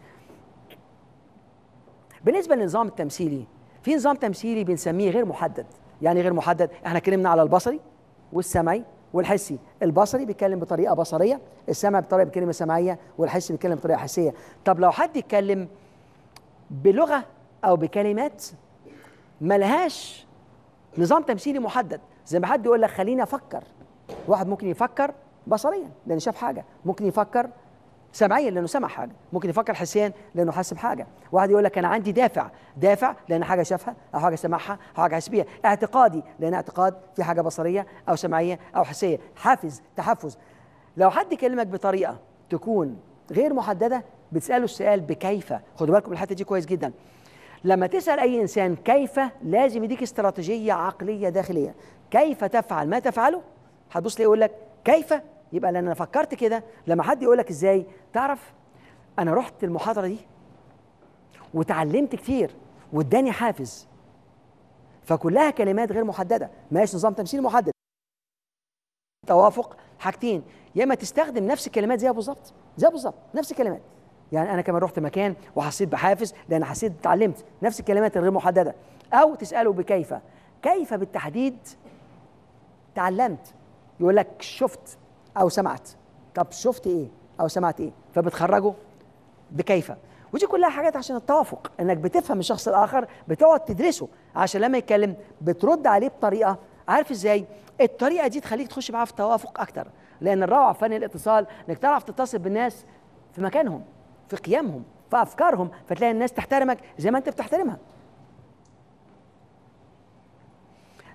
بالنسبه للنظام التمثيلي في نظام تمثيلي بنسميه غير محدد يعني غير محدد احنا اتكلمنا على البصري والسمعي والحسي البصري بيتكلم بطريقه بصريه السمع بطريقه بكلمه سمعيه والحسي بيتكلم بطريقه حسيه طب لو حد يتكلم بلغه او بكلمات ملهاش نظام تمثيلي محدد زي ما حد يقول لك خليني افكر واحد ممكن يفكر بصريا لان شاف حاجه ممكن يفكر سمعيا لانه سمع حاجه ممكن يفكر حسيا لانه حس بحاجه واحد يقول لك انا عندي دافع دافع لان حاجه شافها او حاجه سمعها او حاجه حس بيها اعتقادي لان اعتقاد في حاجه بصريه او سمعيه او حسيه حافز تحفز لو حد كلمك بطريقه تكون غير محدده بتساله السؤال بكيف خدوا بالكم الحته دي كويس جدا لما تسال اي انسان كيف لازم يديك استراتيجيه عقليه داخليه كيف تفعل ما تفعله هتبص ليه يقول لك كيف يبقى لان انا فكرت كده لما حد يقول لك ازاي تعرف انا رحت المحاضره دي وتعلمت كتير واداني حافز فكلها كلمات غير محدده ماشي نظام تمثيل محدد توافق حاجتين يا اما تستخدم نفس الكلمات زيها بالظبط زي بالظبط نفس الكلمات يعني انا كمان رحت مكان وحسيت بحافز لان حسيت اتعلمت نفس الكلمات الغير محدده او تساله بكيف كيف بالتحديد تعلمت يقول لك شفت او سمعت طب شفت ايه او سمعت ايه فبتخرجه بكيف ودي كلها حاجات عشان التوافق انك بتفهم الشخص الاخر بتقعد تدرسه عشان لما يتكلم بترد عليه بطريقه عارف ازاي الطريقه دي تخليك تخش معاه في توافق اكتر لان الروعه في فن الاتصال انك تعرف تتصل بالناس في مكانهم في قيمهم في افكارهم فتلاقي الناس تحترمك زي ما انت بتحترمها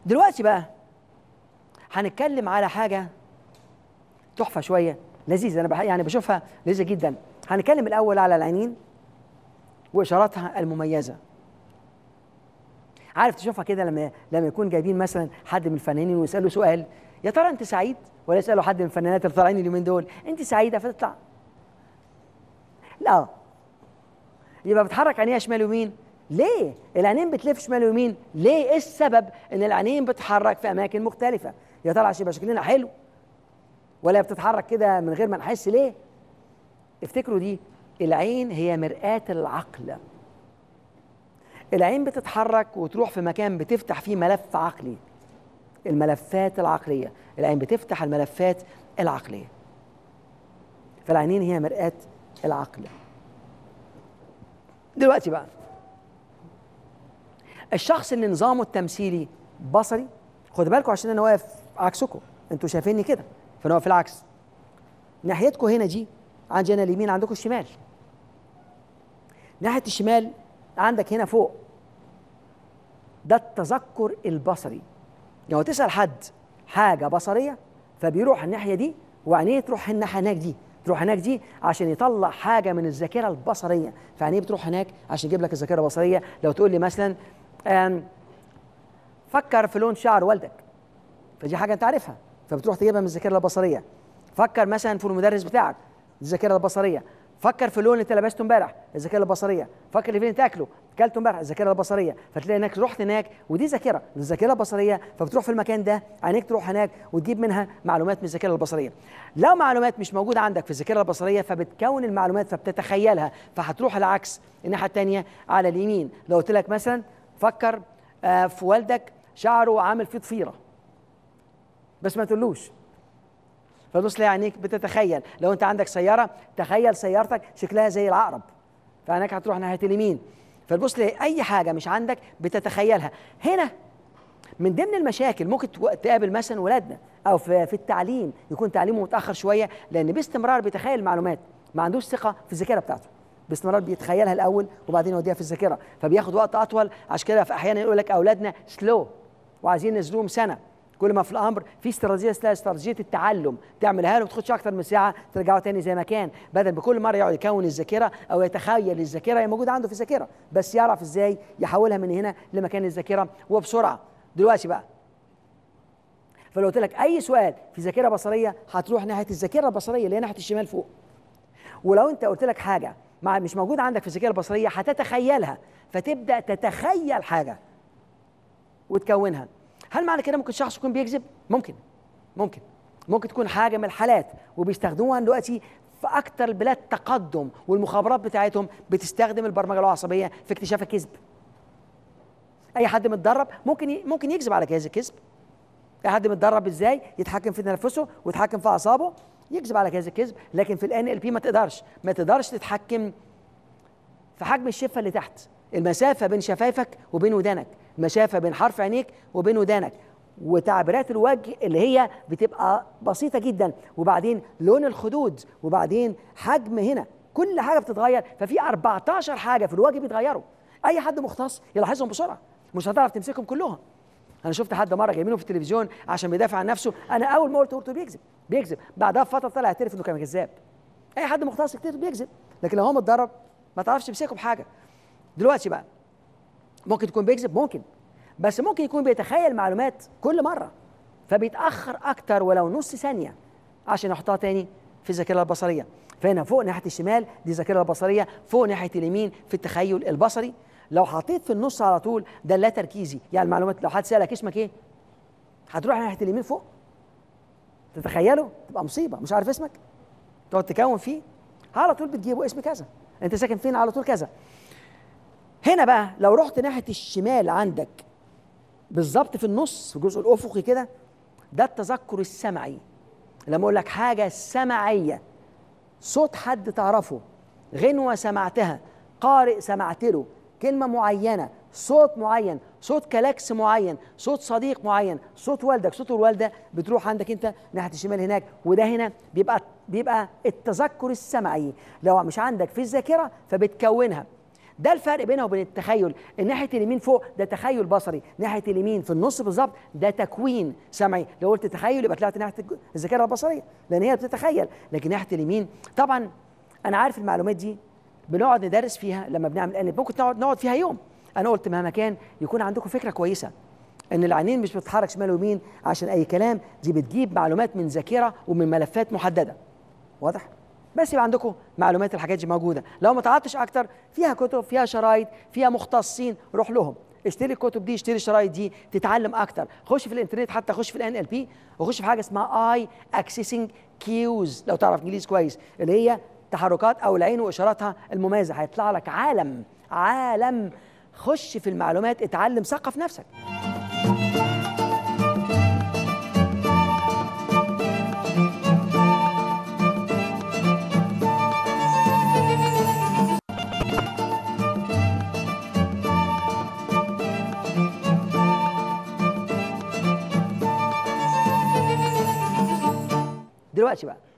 دلوقتي بقى هنتكلم على حاجه تحفه شويه لذيذه انا بح يعني بشوفها لذيذه جدا هنتكلم الاول على العينين واشاراتها المميزه عارف تشوفها كده لما لما يكون جايبين مثلا حد من الفنانين ويساله سؤال يا ترى انت سعيد ولا يسالوا حد من الفنانات اللي طالعين اليومين دول انت سعيده فتطلع لا يبقى بتحرك عينيها شمال ويمين ليه العينين بتلف شمال ويمين ليه ايه السبب ان العينين بتتحرك في اماكن مختلفه يا ترى عشان يبقى شكلنا حلو ولا بتتحرك كده من غير ما نحس ليه افتكروا دي العين هي مرآة العقل العين بتتحرك وتروح في مكان بتفتح فيه ملف عقلي الملفات العقلية العين بتفتح الملفات العقلية فالعينين هي مرآة العقل دلوقتي بقى الشخص اللي نظامه التمثيلي بصري خدوا بالكم عشان انا واقف عكسكم انتوا شايفيني كده فانا واقف العكس ناحيتكم هنا دي عندي انا اليمين عندكم الشمال ناحيه الشمال عندك هنا فوق ده التذكر البصري لو تسال حد حاجه بصريه فبيروح الناحيه دي وعينيه تروح الناحيه هناك دي تروح هناك دي عشان يطلع حاجه من الذاكره البصريه فعينيه بتروح هناك عشان يجيب لك الذاكره البصريه لو تقول لي مثلا فكر في لون شعر والدك فدي حاجه انت عارفها فبتروح تجيبها من الذاكره البصريه فكر مثلا في المدرس بتاعك الذاكره البصريه فكر في اللون اللي انت لبسته امبارح الذاكره البصريه فكر في فين تاكله اكلته امبارح الذاكره البصريه فتلاقي انك رحت هناك ودي ذاكره الذاكره البصريه فبتروح في المكان ده عينيك تروح هناك وتجيب منها معلومات من الذاكره البصريه لو معلومات مش موجوده عندك في الذاكره البصريه فبتكون المعلومات فبتتخيلها فهتروح العكس الناحيه الثانيه على اليمين لو قلت لك مثلا فكر آه في والدك شعره عامل فيه ضفيره بس ما تقولوش فتبص تلاقي عينيك بتتخيل لو انت عندك سياره تخيل سيارتك شكلها زي العقرب فعينك هتروح ناحيه اليمين فتبص تلاقي اي حاجه مش عندك بتتخيلها هنا من ضمن المشاكل ممكن تقابل مثلا ولادنا او في, في التعليم يكون تعليمه متاخر شويه لان باستمرار بيتخيل معلومات ما عندوش ثقه في الذاكره بتاعته باستمرار بيتخيلها الاول وبعدين يوديها في الذاكره فبياخد وقت اطول عشان كده في احيانا يقول لك اولادنا سلو وعايزين ينزلوهم سنه كل ما في الامر في استراتيجيه اسمها استراتيجيه التعلم تعملها له ما تاخدش اكتر من ساعه ترجعه تاني زي ما كان بدل بكل مره يقعد يكون الذاكره او يتخيل الذاكره هي موجوده عنده في الذاكره بس يعرف ازاي يحولها من هنا لمكان الذاكره وبسرعه دلوقتي بقى فلو قلت لك اي سؤال في ذاكره بصريه هتروح ناحيه الذاكره البصريه اللي هي ناحيه الشمال فوق ولو انت قلت لك حاجه مع مش موجوده عندك في الذاكره البصريه هتتخيلها فتبدا تتخيل حاجه وتكونها هل معنى كده ممكن شخص يكون بيكذب ممكن ممكن ممكن تكون حاجه من الحالات وبيستخدموها دلوقتي في اكتر البلاد تقدم والمخابرات بتاعتهم بتستخدم البرمجه العصبيه في اكتشاف الكذب اي حد متدرب ممكن ممكن يكذب على جهاز الكذب اي حد متدرب ازاي يتحكم في تنفسه ويتحكم في اعصابه يكذب على جهاز الكذب لكن في الان ال بي ما تقدرش ما تقدرش تتحكم في حجم الشفه اللي تحت المسافه بين شفايفك وبين ودانك مسافه بين حرف عينيك وبين ودانك وتعبيرات الوجه اللي هي بتبقى بسيطه جدا وبعدين لون الخدود وبعدين حجم هنا كل حاجه بتتغير ففي 14 حاجه في الوجه بيتغيروا اي حد مختص يلاحظهم بسرعه مش هتعرف تمسكهم كلهم انا شفت حد مره جايبينه في التلفزيون عشان بيدافع عن نفسه انا اول ما قلت قلت بيكذب بيكذب بعدها بفتره طلع يعترف انه كان كذاب اي حد مختص كتير بيكذب لكن لو هو متدرب ما تعرفش تمسكه بحاجه دلوقتي بقى ممكن تكون بيكذب ممكن بس ممكن يكون بيتخيل معلومات كل مره فبيتاخر اكتر ولو نص ثانيه عشان يحطها تاني في الذاكره البصريه فهنا فوق ناحيه الشمال دي الذاكره البصريه فوق ناحيه اليمين في التخيل البصري لو حطيت في النص على طول ده لا تركيزي يعني المعلومات لو حد سالك اسمك ايه هتروح ناحيه اليمين فوق تتخيله تبقى مصيبه مش عارف اسمك تقعد تكون فيه على طول بتجيبه اسم كذا انت ساكن فين على طول كذا هنا بقى لو رحت ناحيه الشمال عندك بالظبط في النص في الجزء الافقي كده ده التذكر السمعي لما اقول لك حاجه سمعيه صوت حد تعرفه غنوه سمعتها قارئ سمعت له كلمه معينه صوت معين صوت كلاكس معين صوت صديق معين صوت والدك صوت الوالده بتروح عندك انت ناحيه الشمال هناك وده هنا بيبقى بيبقى التذكر السمعي لو مش عندك في الذاكره فبتكونها ده الفرق بينها وبين التخيل الناحيه اليمين فوق ده تخيل بصري ناحيه اليمين في النص بالظبط ده تكوين سمعي لو قلت تخيل يبقى طلعت ناحيه الذاكره البصريه لان هي بتتخيل لكن ناحيه اليمين طبعا انا عارف المعلومات دي بنقعد ندرس فيها لما بنعمل قلب ممكن نقعد نقعد فيها يوم انا قلت مهما كان يكون عندكم فكره كويسه ان العينين مش بتتحرك شمال ويمين عشان اي كلام دي بتجيب معلومات من ذاكره ومن ملفات محدده واضح بس يبقى عندكم معلومات الحاجات دي موجوده لو ما تعبتش اكتر فيها كتب فيها شرايط فيها مختصين روح لهم اشتري الكتب دي اشتري الشرايط دي تتعلم اكتر خش في الانترنت حتى خش في الان ال بي وخش في حاجه اسمها اي اكسسنج كيوز لو تعرف انجليزي كويس اللي هي تحركات او العين واشاراتها المميزه هيطلع لك عالم عالم خش في المعلومات اتعلم ثقف نفسك دلوقتي بقى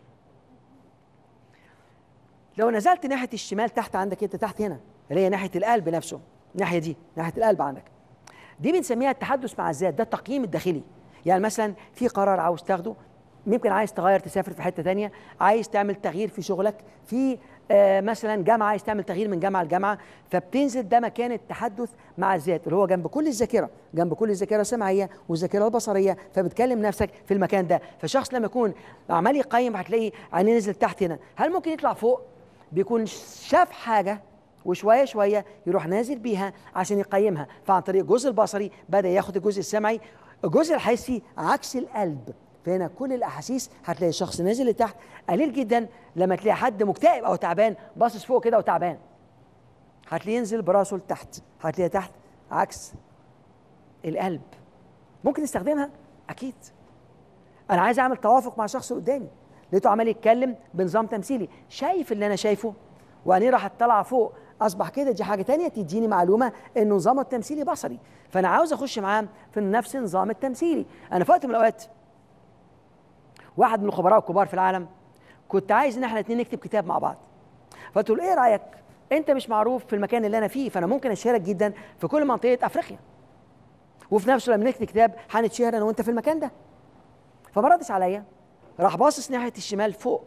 لو نزلت ناحيه الشمال تحت عندك انت تحت هنا اللي هي ناحيه القلب نفسه الناحيه دي ناحيه القلب عندك دي بنسميها التحدث مع الذات ده التقييم الداخلي يعني مثلا في قرار عاوز تاخده ممكن عايز تغير تسافر في حته تانية عايز تعمل تغيير في شغلك في آه مثلا جامعه عايز تعمل تغيير من جامعه لجامعه فبتنزل ده مكان التحدث مع الذات اللي هو جنب كل الذاكره جنب كل الذاكره السمعيه والذاكره البصريه فبتكلم نفسك في المكان ده فالشخص لما يكون عمال يقيم هتلاقي عينيه نزل تحت هنا هل ممكن يطلع فوق بيكون شاف حاجه وشويه شويه يروح نازل بيها عشان يقيمها فعن طريق الجزء البصري بدا ياخد الجزء السمعي الجزء الحسي عكس القلب فهنا كل الاحاسيس هتلاقي الشخص نازل لتحت قليل جدا لما تلاقي حد مكتئب او تعبان باصص فوق كده وتعبان هتلاقيه ينزل براسه لتحت هتلاقيه تحت عكس القلب ممكن نستخدمها اكيد انا عايز اعمل توافق مع الشخص اللي قدامي لقيته عمال يتكلم بنظام تمثيلي شايف اللي انا شايفه وعينيه راح طالعه فوق اصبح كده دي حاجه تانية تديني معلومه انه نظام التمثيلي بصري فانا عاوز اخش معاه في نفس النظام التمثيلي انا في وقت من الاوقات واحد من الخبراء الكبار في العالم كنت عايز ان احنا الاثنين نكتب كتاب مع بعض فقلت له ايه رايك انت مش معروف في المكان اللي انا فيه فانا ممكن اشارك جدا في كل منطقه افريقيا وفي نفسه لما نكتب كتاب هنتشهر انا وانت في المكان ده فما ردش عليا راح باصص ناحيه الشمال فوق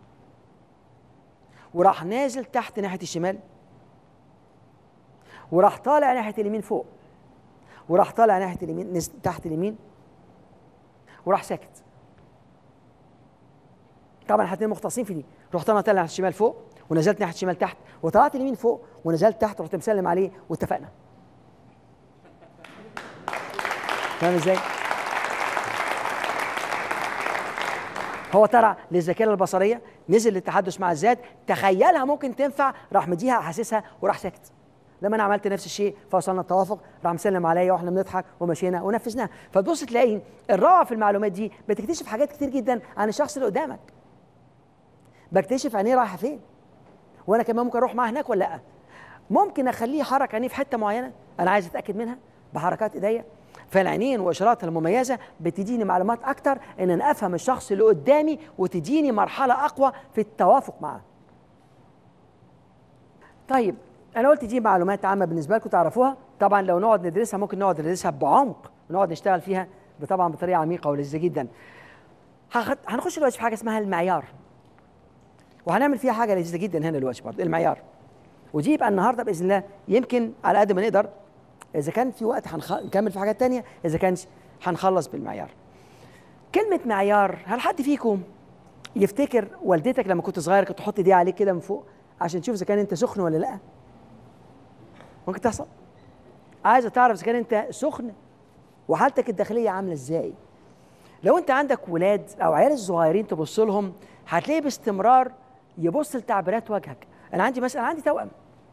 وراح نازل تحت ناحيه الشمال وراح طالع ناحيه اليمين فوق وراح طالع ناحيه اليمين نزل تحت اليمين وراح ساكت طبعا احنا الاثنين مختصين في دي رحت انا طالع ناحيه الشمال فوق ونزلت ناحيه الشمال تحت وطلعت اليمين فوق ونزلت تحت ورحت مسلم عليه واتفقنا فاهم ازاي؟ هو طلع للذاكره البصريه نزل للتحدث مع الذات تخيلها ممكن تنفع راح مديها حاسسها وراح ساكت لما انا عملت نفس الشيء فوصلنا التوافق راح مسلم عليا واحنا بنضحك ومشينا ونفذناها فتبص تلاقي الروعه في المعلومات دي بتكتشف حاجات كتير جدا عن الشخص اللي قدامك بكتشف عينيه رايحه فين وانا كمان ممكن اروح معاه هناك ولا لا ممكن اخليه يحرك عينيه في حته معينه انا عايز اتاكد منها بحركات ايديا فالعينين واشاراتها المميزه بتديني معلومات اكتر ان انا افهم الشخص اللي قدامي وتديني مرحله اقوى في التوافق معاه طيب انا قلت دي معلومات عامه بالنسبه لكم تعرفوها طبعا لو نقعد ندرسها ممكن نقعد ندرسها بعمق ونقعد نشتغل فيها طبعا بطريقه عميقه ولذيذه جدا هنخش دلوقتي في حاجه اسمها المعيار وهنعمل فيها حاجه لذيذه جدا هنا دلوقتي برضه المعيار ودي يبقى النهارده باذن الله يمكن على قد ما نقدر اذا كان في وقت هنكمل في حاجات تانية اذا كان هنخلص بالمعيار كلمه معيار هل حد فيكم يفتكر والدتك لما كنت صغير كنت تحط دي عليك كده من فوق عشان تشوف اذا كان انت سخن ولا لا ممكن تحصل عايزه تعرف اذا كان انت سخن وحالتك الداخليه عامله ازاي لو انت عندك ولاد او عيال الصغيرين تبص لهم هتلاقي باستمرار يبص لتعبيرات وجهك انا عندي مثلا عندي توأم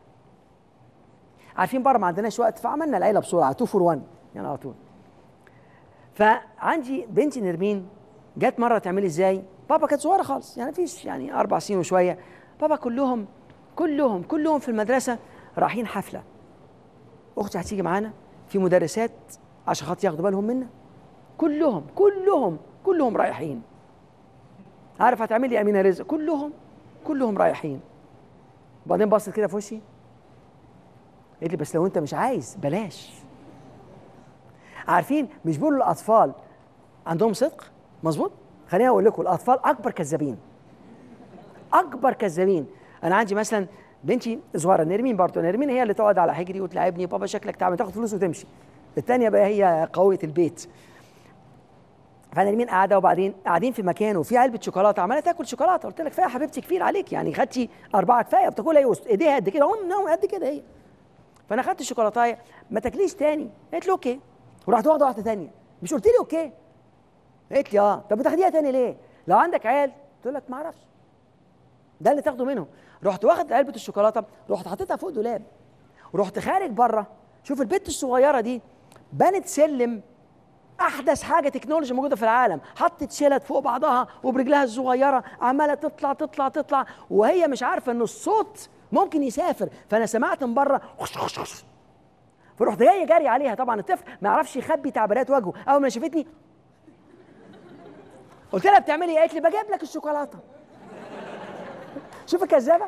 عارفين بره ما عندناش وقت فعملنا العيله بسرعه 2 فور 1 يعني على طول فعندي بنتي نرمين جت مره تعمل ازاي بابا كانت صغيره خالص يعني فيش يعني اربع سنين وشويه بابا كلهم كلهم كلهم في المدرسه رايحين حفله اختي هتيجي معانا في مدرسات عشان خاطر ياخدوا بالهم منا كلهم كلهم كلهم رايحين عارف هتعمل لي امينه رزق كلهم كلهم رايحين وبعدين بصت كده في وشي قالت لي بس لو انت مش عايز بلاش عارفين مش بيقولوا الاطفال عندهم صدق مظبوط خليني اقول لكم الاطفال اكبر كذابين اكبر كذابين انا عندي مثلا بنتي صغيره نرمين برضه نرمين هي اللي تقعد على حجري وتلعبني بابا شكلك تعبان تاخد فلوس وتمشي الثانيه بقى هي قويه البيت فنرمين قاعده وبعدين قاعدين في مكان وفي علبه شوكولاته عماله تاكل شوكولاته قلت لك كفايه يا حبيبتي كتير عليك يعني خدتي اربعه كفايه بتاكلها ايه ايديها قد كده هم قد كده هي فانا خدت الشوكولاته ما تاكليش تاني قالت لي اوكي ورحت واخده واحده ثانيه مش قلت لي اوكي قالت لي اه طب بتاخديها تاني ليه لو عندك عيال قلت لك ما اعرفش ده اللي تاخده منهم رحت واخد علبه الشوكولاته رحت حاططها فوق دولاب ورحت خارج بره شوف البت الصغيره دي بنت سلم احدث حاجه تكنولوجيا موجوده في العالم حطت شلت فوق بعضها وبرجلها الصغيره عماله تطلع تطلع تطلع وهي مش عارفه ان الصوت ممكن يسافر فانا سمعت من بره فرحت جاي جاري عليها طبعا الطفل ما يعرفش يخبي تعبيرات وجهه اول ما شافتني قلت لها بتعملي ايه؟ قالت لي بجيب لك الشوكولاته شوف الكذابه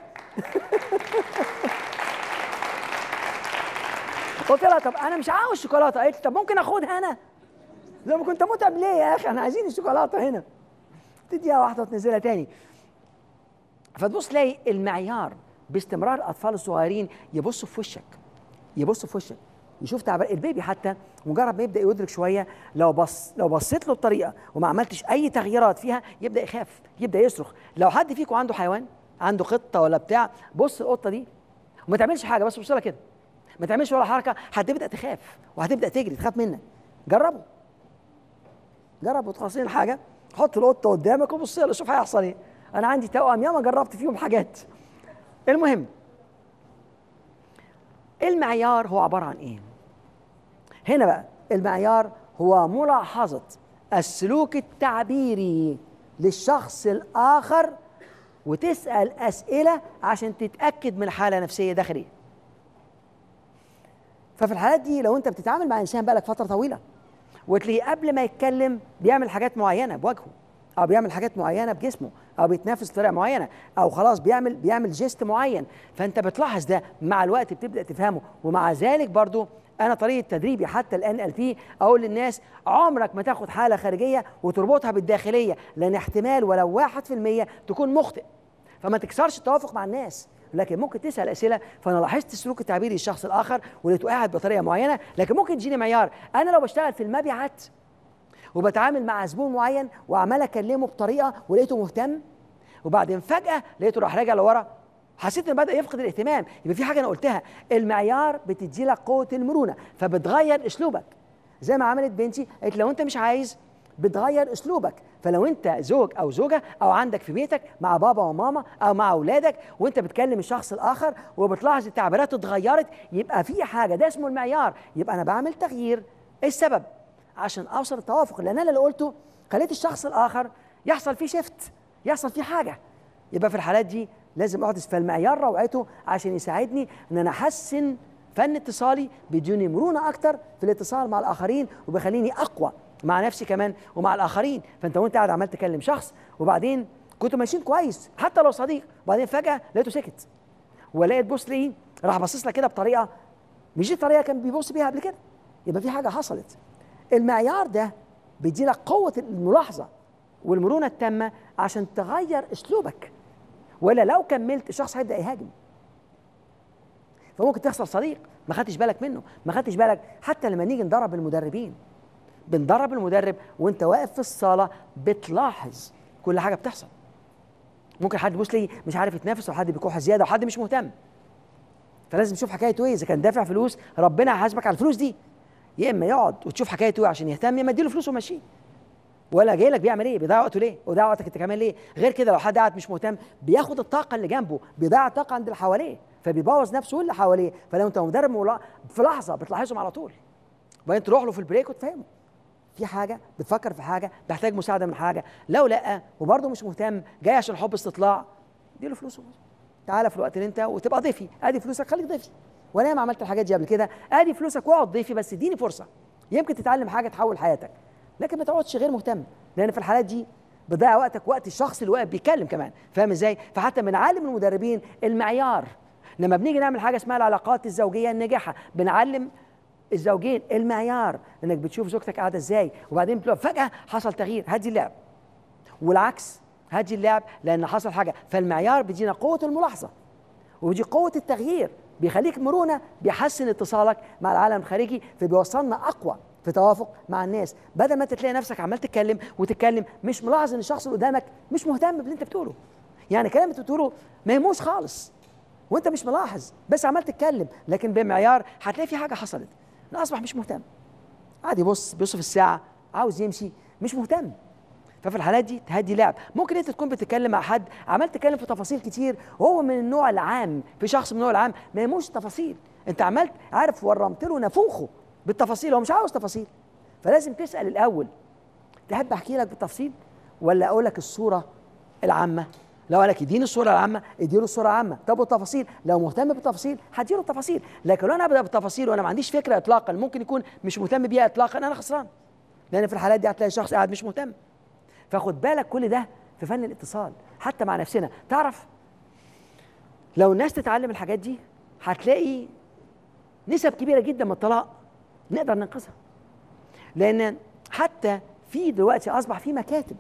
قلت لها طب انا مش عاوز شوكولاته قالت لي طب ممكن اخدها انا زي ما كنت متعب ليه يا اخي احنا عايزين الشوكولاته هنا تديها واحده وتنزلها تاني فتبص تلاقي المعيار باستمرار الاطفال الصغيرين يبصوا في وشك يبصوا في وشك يشوف تعبير البيبي حتى مجرد ما يبدا يدرك شويه لو بص لو بصيت له بطريقه وما عملتش اي تغييرات فيها يبدا يخاف يبدا يصرخ لو حد فيكم عنده حيوان عنده قطه ولا بتاع بص القطه دي وما تعملش حاجه بس بص لها كده ما تعملش ولا حركه هتبدا تخاف وهتبدا تجري تخاف منك جربوا جربوا تخلصين الحاجه حط القطه قدامك وبص لها شوف هيحصل ايه انا عندي توأم ياما جربت فيهم حاجات المهم المعيار هو عباره عن ايه هنا بقى المعيار هو ملاحظه السلوك التعبيري للشخص الاخر وتسال اسئله عشان تتاكد من حاله نفسيه داخليه ففي الحالات دي لو انت بتتعامل مع انسان بقالك فتره طويله وتلاقيه قبل ما يتكلم بيعمل حاجات معينه بوجهه او بيعمل حاجات معينه بجسمه او بيتنافس بطريقه معينه او خلاص بيعمل بيعمل جيست معين فانت بتلاحظ ده مع الوقت بتبدا تفهمه ومع ذلك برضو انا طريقه تدريبي حتى الان ال بي اقول للناس عمرك ما تاخد حاله خارجيه وتربطها بالداخليه لان احتمال ولو 1% تكون مخطئ فما تكسرش التوافق مع الناس لكن ممكن تسال اسئله فانا لاحظت السلوك التعبيري للشخص الاخر ولقيته قاعد بطريقه معينه لكن ممكن تجيني معيار انا لو بشتغل في المبيعات وبتعامل مع زبون معين وعمال اكلمه بطريقه ولقيته مهتم وبعدين فجاه لقيته راح راجع لورا حسيت ان بدا يفقد الاهتمام يبقى في حاجه انا قلتها المعيار بتدي لك قوه المرونه فبتغير اسلوبك زي ما عملت بنتي قالت لو انت مش عايز بتغير اسلوبك فلو انت زوج او زوجه او عندك في بيتك مع بابا وماما او مع اولادك وانت بتكلم الشخص الاخر وبتلاحظ التعبيرات اتغيرت يبقى في حاجه ده اسمه المعيار يبقى انا بعمل تغيير ايه السبب عشان اوصل التوافق لان انا اللي قلته خليت الشخص الاخر يحصل فيه شيفت يحصل فيه حاجه يبقى في الحالات دي لازم احدث فالمعيار روعته عشان يساعدني ان انا احسن فن اتصالي بيديني مرونه اكتر في الاتصال مع الاخرين وبيخليني اقوى مع نفسي كمان ومع الاخرين فانت وانت قاعد عمال تكلم شخص وبعدين كنتوا ماشيين كويس حتى لو صديق وبعدين فجاه لقيته سكت ولقيت بص لي راح باصص لك كده بطريقه مش دي الطريقه كان بيبص بيها قبل كده يبقى في حاجه حصلت المعيار ده بيدي لك قوه الملاحظه والمرونه التامه عشان تغير اسلوبك ولا لو كملت الشخص هيبدا يهاجم فممكن تخسر صديق ما خدتش بالك منه ما خدتش بالك حتى لما نيجي ندرب المدربين بندرب المدرب وانت واقف في الصاله بتلاحظ كل حاجه بتحصل ممكن حد يبص لي مش عارف يتنافس او حد بيكح زياده وحد مش مهتم فلازم تشوف حكايته ايه اذا كان دافع فلوس ربنا هيحاسبك على الفلوس دي يا اما يقعد وتشوف حكايته ايه عشان يهتم يا اما اديله فلوس ومشيه ولا جاي لك بيعمل ايه بيضيع وقته ليه وضيع وقتك انت كمان ليه غير كده لو حد قاعد مش مهتم بياخد الطاقه اللي جنبه بيضيع الطاقه عند اللي حواليه فبيبوظ نفسه واللي حواليه فلو انت مدرب في لحظه بتلاحظهم على طول وبعدين تروح له في البريك وتفهمه في حاجه بتفكر في حاجه بيحتاج مساعده من حاجه لو لا وبرضه مش مهتم جاي عشان حب استطلاع اديله فلوسه تعالى في الوقت اللي انت وتبقى ضيفي ادي فلوسك خليك ضيفي وانا ما عملت الحاجات دي قبل كده ادي فلوسك واقعد ضيفي بس اديني فرصه يمكن تتعلم حاجه تحول حياتك لكن ما تقعدش غير مهتم لان في الحالات دي بتضيع وقتك وقت الشخص اللي واقف بيتكلم كمان فاهم ازاي فحتى من عالم المدربين المعيار لما بنيجي نعمل حاجه اسمها العلاقات الزوجيه الناجحه بنعلم الزوجين المعيار انك بتشوف زوجتك قاعده ازاي وبعدين بتلاقي فجاه حصل تغيير هدي اللعب والعكس هدي اللعب لان حصل حاجه فالمعيار بيدينا قوه الملاحظه ودي قوه التغيير بيخليك مرونه بيحسن اتصالك مع العالم الخارجي فبيوصلنا اقوى في توافق مع الناس بدل ما انت تلاقي نفسك عمال تتكلم وتتكلم مش ملاحظ ان الشخص اللي قدامك مش مهتم باللي انت بتقوله يعني كلام انت بتقوله ما يهموش خالص وانت مش ملاحظ بس عمال تتكلم لكن بمعيار هتلاقي في حاجه حصلت لا اصبح مش مهتم عادي بص بيبص في الساعه عاوز يمشي مش مهتم ففي الحالات دي تهدي لعب ممكن انت تكون بتتكلم مع حد عمال تتكلم في تفاصيل كتير وهو من النوع العام في شخص من النوع العام ما يهموش التفاصيل انت عملت عارف ورمت له نافوخه بالتفاصيل هو مش عاوز تفاصيل فلازم تسال الاول تحب احكي لك بالتفصيل ولا اقول لك الصوره العامه لو قال لك اديني الصوره العامه اديله الصوره العامه طب والتفاصيل لو مهتم بالتفاصيل هديله التفاصيل لكن لو انا ابدا بالتفاصيل وانا ما عنديش فكره اطلاقا ممكن يكون مش مهتم بيها اطلاقا انا خسران لان في الحالات دي هتلاقي شخص قاعد مش مهتم فخد بالك كل ده في فن الاتصال حتى مع نفسنا تعرف لو الناس تتعلم الحاجات دي هتلاقي نسب كبيره جدا من الطلاق نقدر ننقذها لان حتى في دلوقتي اصبح في مكاتب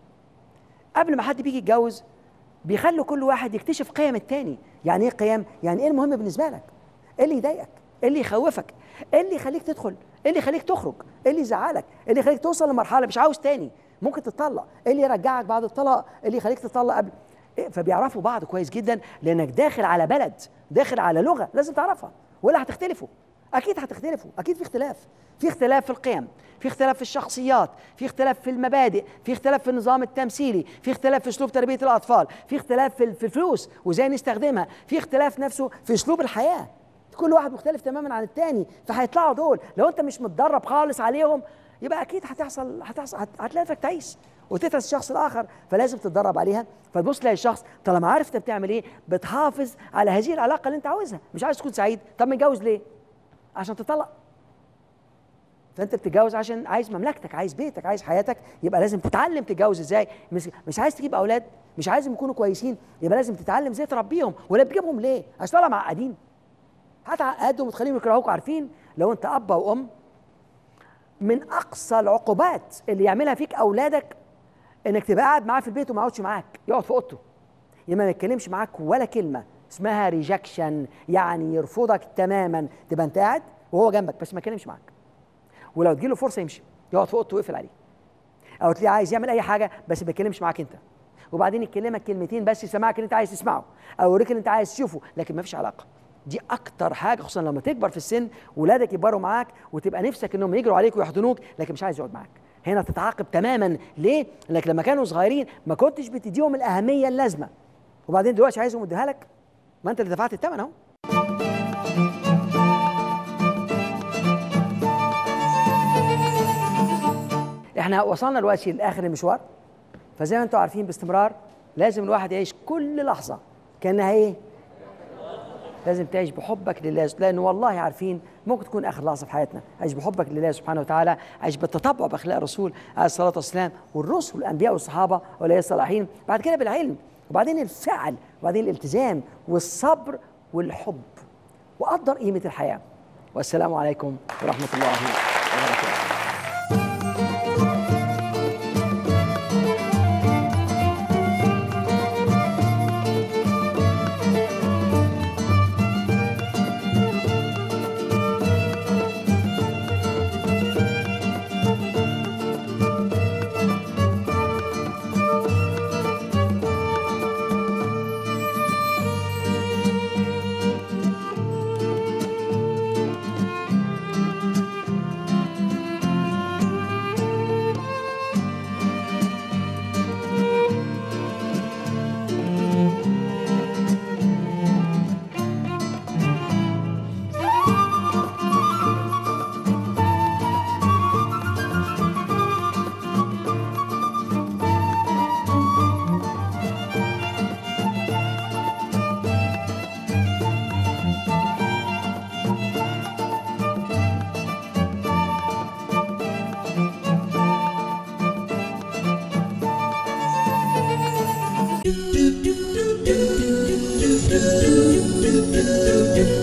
قبل ما حد بيجي يتجوز بيخلوا كل واحد يكتشف قيم التاني يعني ايه قيم يعني ايه المهم بالنسبه لك ايه اللي يضايقك ايه اللي يخوفك ايه اللي يخليك تدخل ايه اللي يخليك تخرج ايه اللي يزعلك ايه اللي يخليك توصل لمرحله مش عاوز تاني ممكن تتطلق ايه اللي يرجعك بعد الطلاق ايه اللي يخليك تطلق قبل إيه فبيعرفوا بعض كويس جدا لانك داخل على بلد داخل على لغه لازم تعرفها ولا هتختلفوا اكيد هتختلفوا اكيد في اختلاف في اختلاف في القيم في اختلاف في الشخصيات في اختلاف في المبادئ في اختلاف في النظام التمثيلي في اختلاف في اسلوب تربيه الاطفال في اختلاف في في الفلوس وازاي نستخدمها في اختلاف نفسه في اسلوب الحياه كل واحد مختلف تماما عن التاني فهيطلعوا دول لو انت مش متدرب خالص عليهم يبقى اكيد هتحصل هتحصل هت- هتلاقي نفسك تعيش وتترس الشخص الاخر فلازم تتدرب عليها فتبص تلاقي الشخص طالما عارف انت بتعمل ايه بتحافظ على هذه العلاقه اللي انت عاوزها مش عايز تكون سعيد طب متجوز ليه عشان تطلق فانت بتتجوز عشان عايز مملكتك عايز بيتك عايز حياتك يبقى لازم تتعلم تتجوز ازاي مش, مش عايز تجيب اولاد مش عايزهم يكونوا كويسين يبقى لازم تتعلم ازاي تربيهم ولا بتجيبهم ليه عشان طالع معقدين هتعقدهم وتخليهم يكرهوك عارفين لو انت اب او ام من اقصى العقوبات اللي يعملها فيك اولادك انك تبقى قاعد معاه في البيت وما يقعدش معاك يقعد في اوضته يبقى ما يتكلمش معاك ولا كلمه اسمها ريجكشن يعني يرفضك تماما تبقى انت قاعد وهو جنبك بس ما يتكلمش معاك ولو تجيله فرصه يمشي يقعد في اوضته ويقفل عليه او تلاقيه عايز يعمل اي حاجه بس ما بيتكلمش معاك انت وبعدين يكلمك كلمتين بس يسمعك اللي انت عايز تسمعه او يوريك اللي انت عايز تشوفه لكن ما فيش علاقه دي اكتر حاجه خصوصا لما تكبر في السن ولادك يكبروا معاك وتبقى نفسك انهم يجروا عليك ويحضنوك لكن مش عايز يقعد معاك هنا تتعاقب تماما ليه؟ لانك لما كانوا صغيرين ما كنتش بتديهم الاهميه اللازمه وبعدين دلوقتي عايزهم يديها لك ما انت اللي دفعت الثمن اهو احنا وصلنا دلوقتي لاخر المشوار فزي ما انتم عارفين باستمرار لازم الواحد يعيش كل لحظه كانها ايه؟ لازم تعيش بحبك لله لان والله عارفين ممكن تكون اخر لحظه في حياتنا عيش بحبك لله سبحانه وتعالى عيش بالتطبع باخلاق الرسول عليه الصلاه والسلام والرسل والانبياء والصحابه واولياء الصالحين بعد كده بالعلم وبعدين الفعل وبعدين الالتزام والصبر والحب وقدر قيمه الحياه والسلام عليكم ورحمه الله وبركاته do do do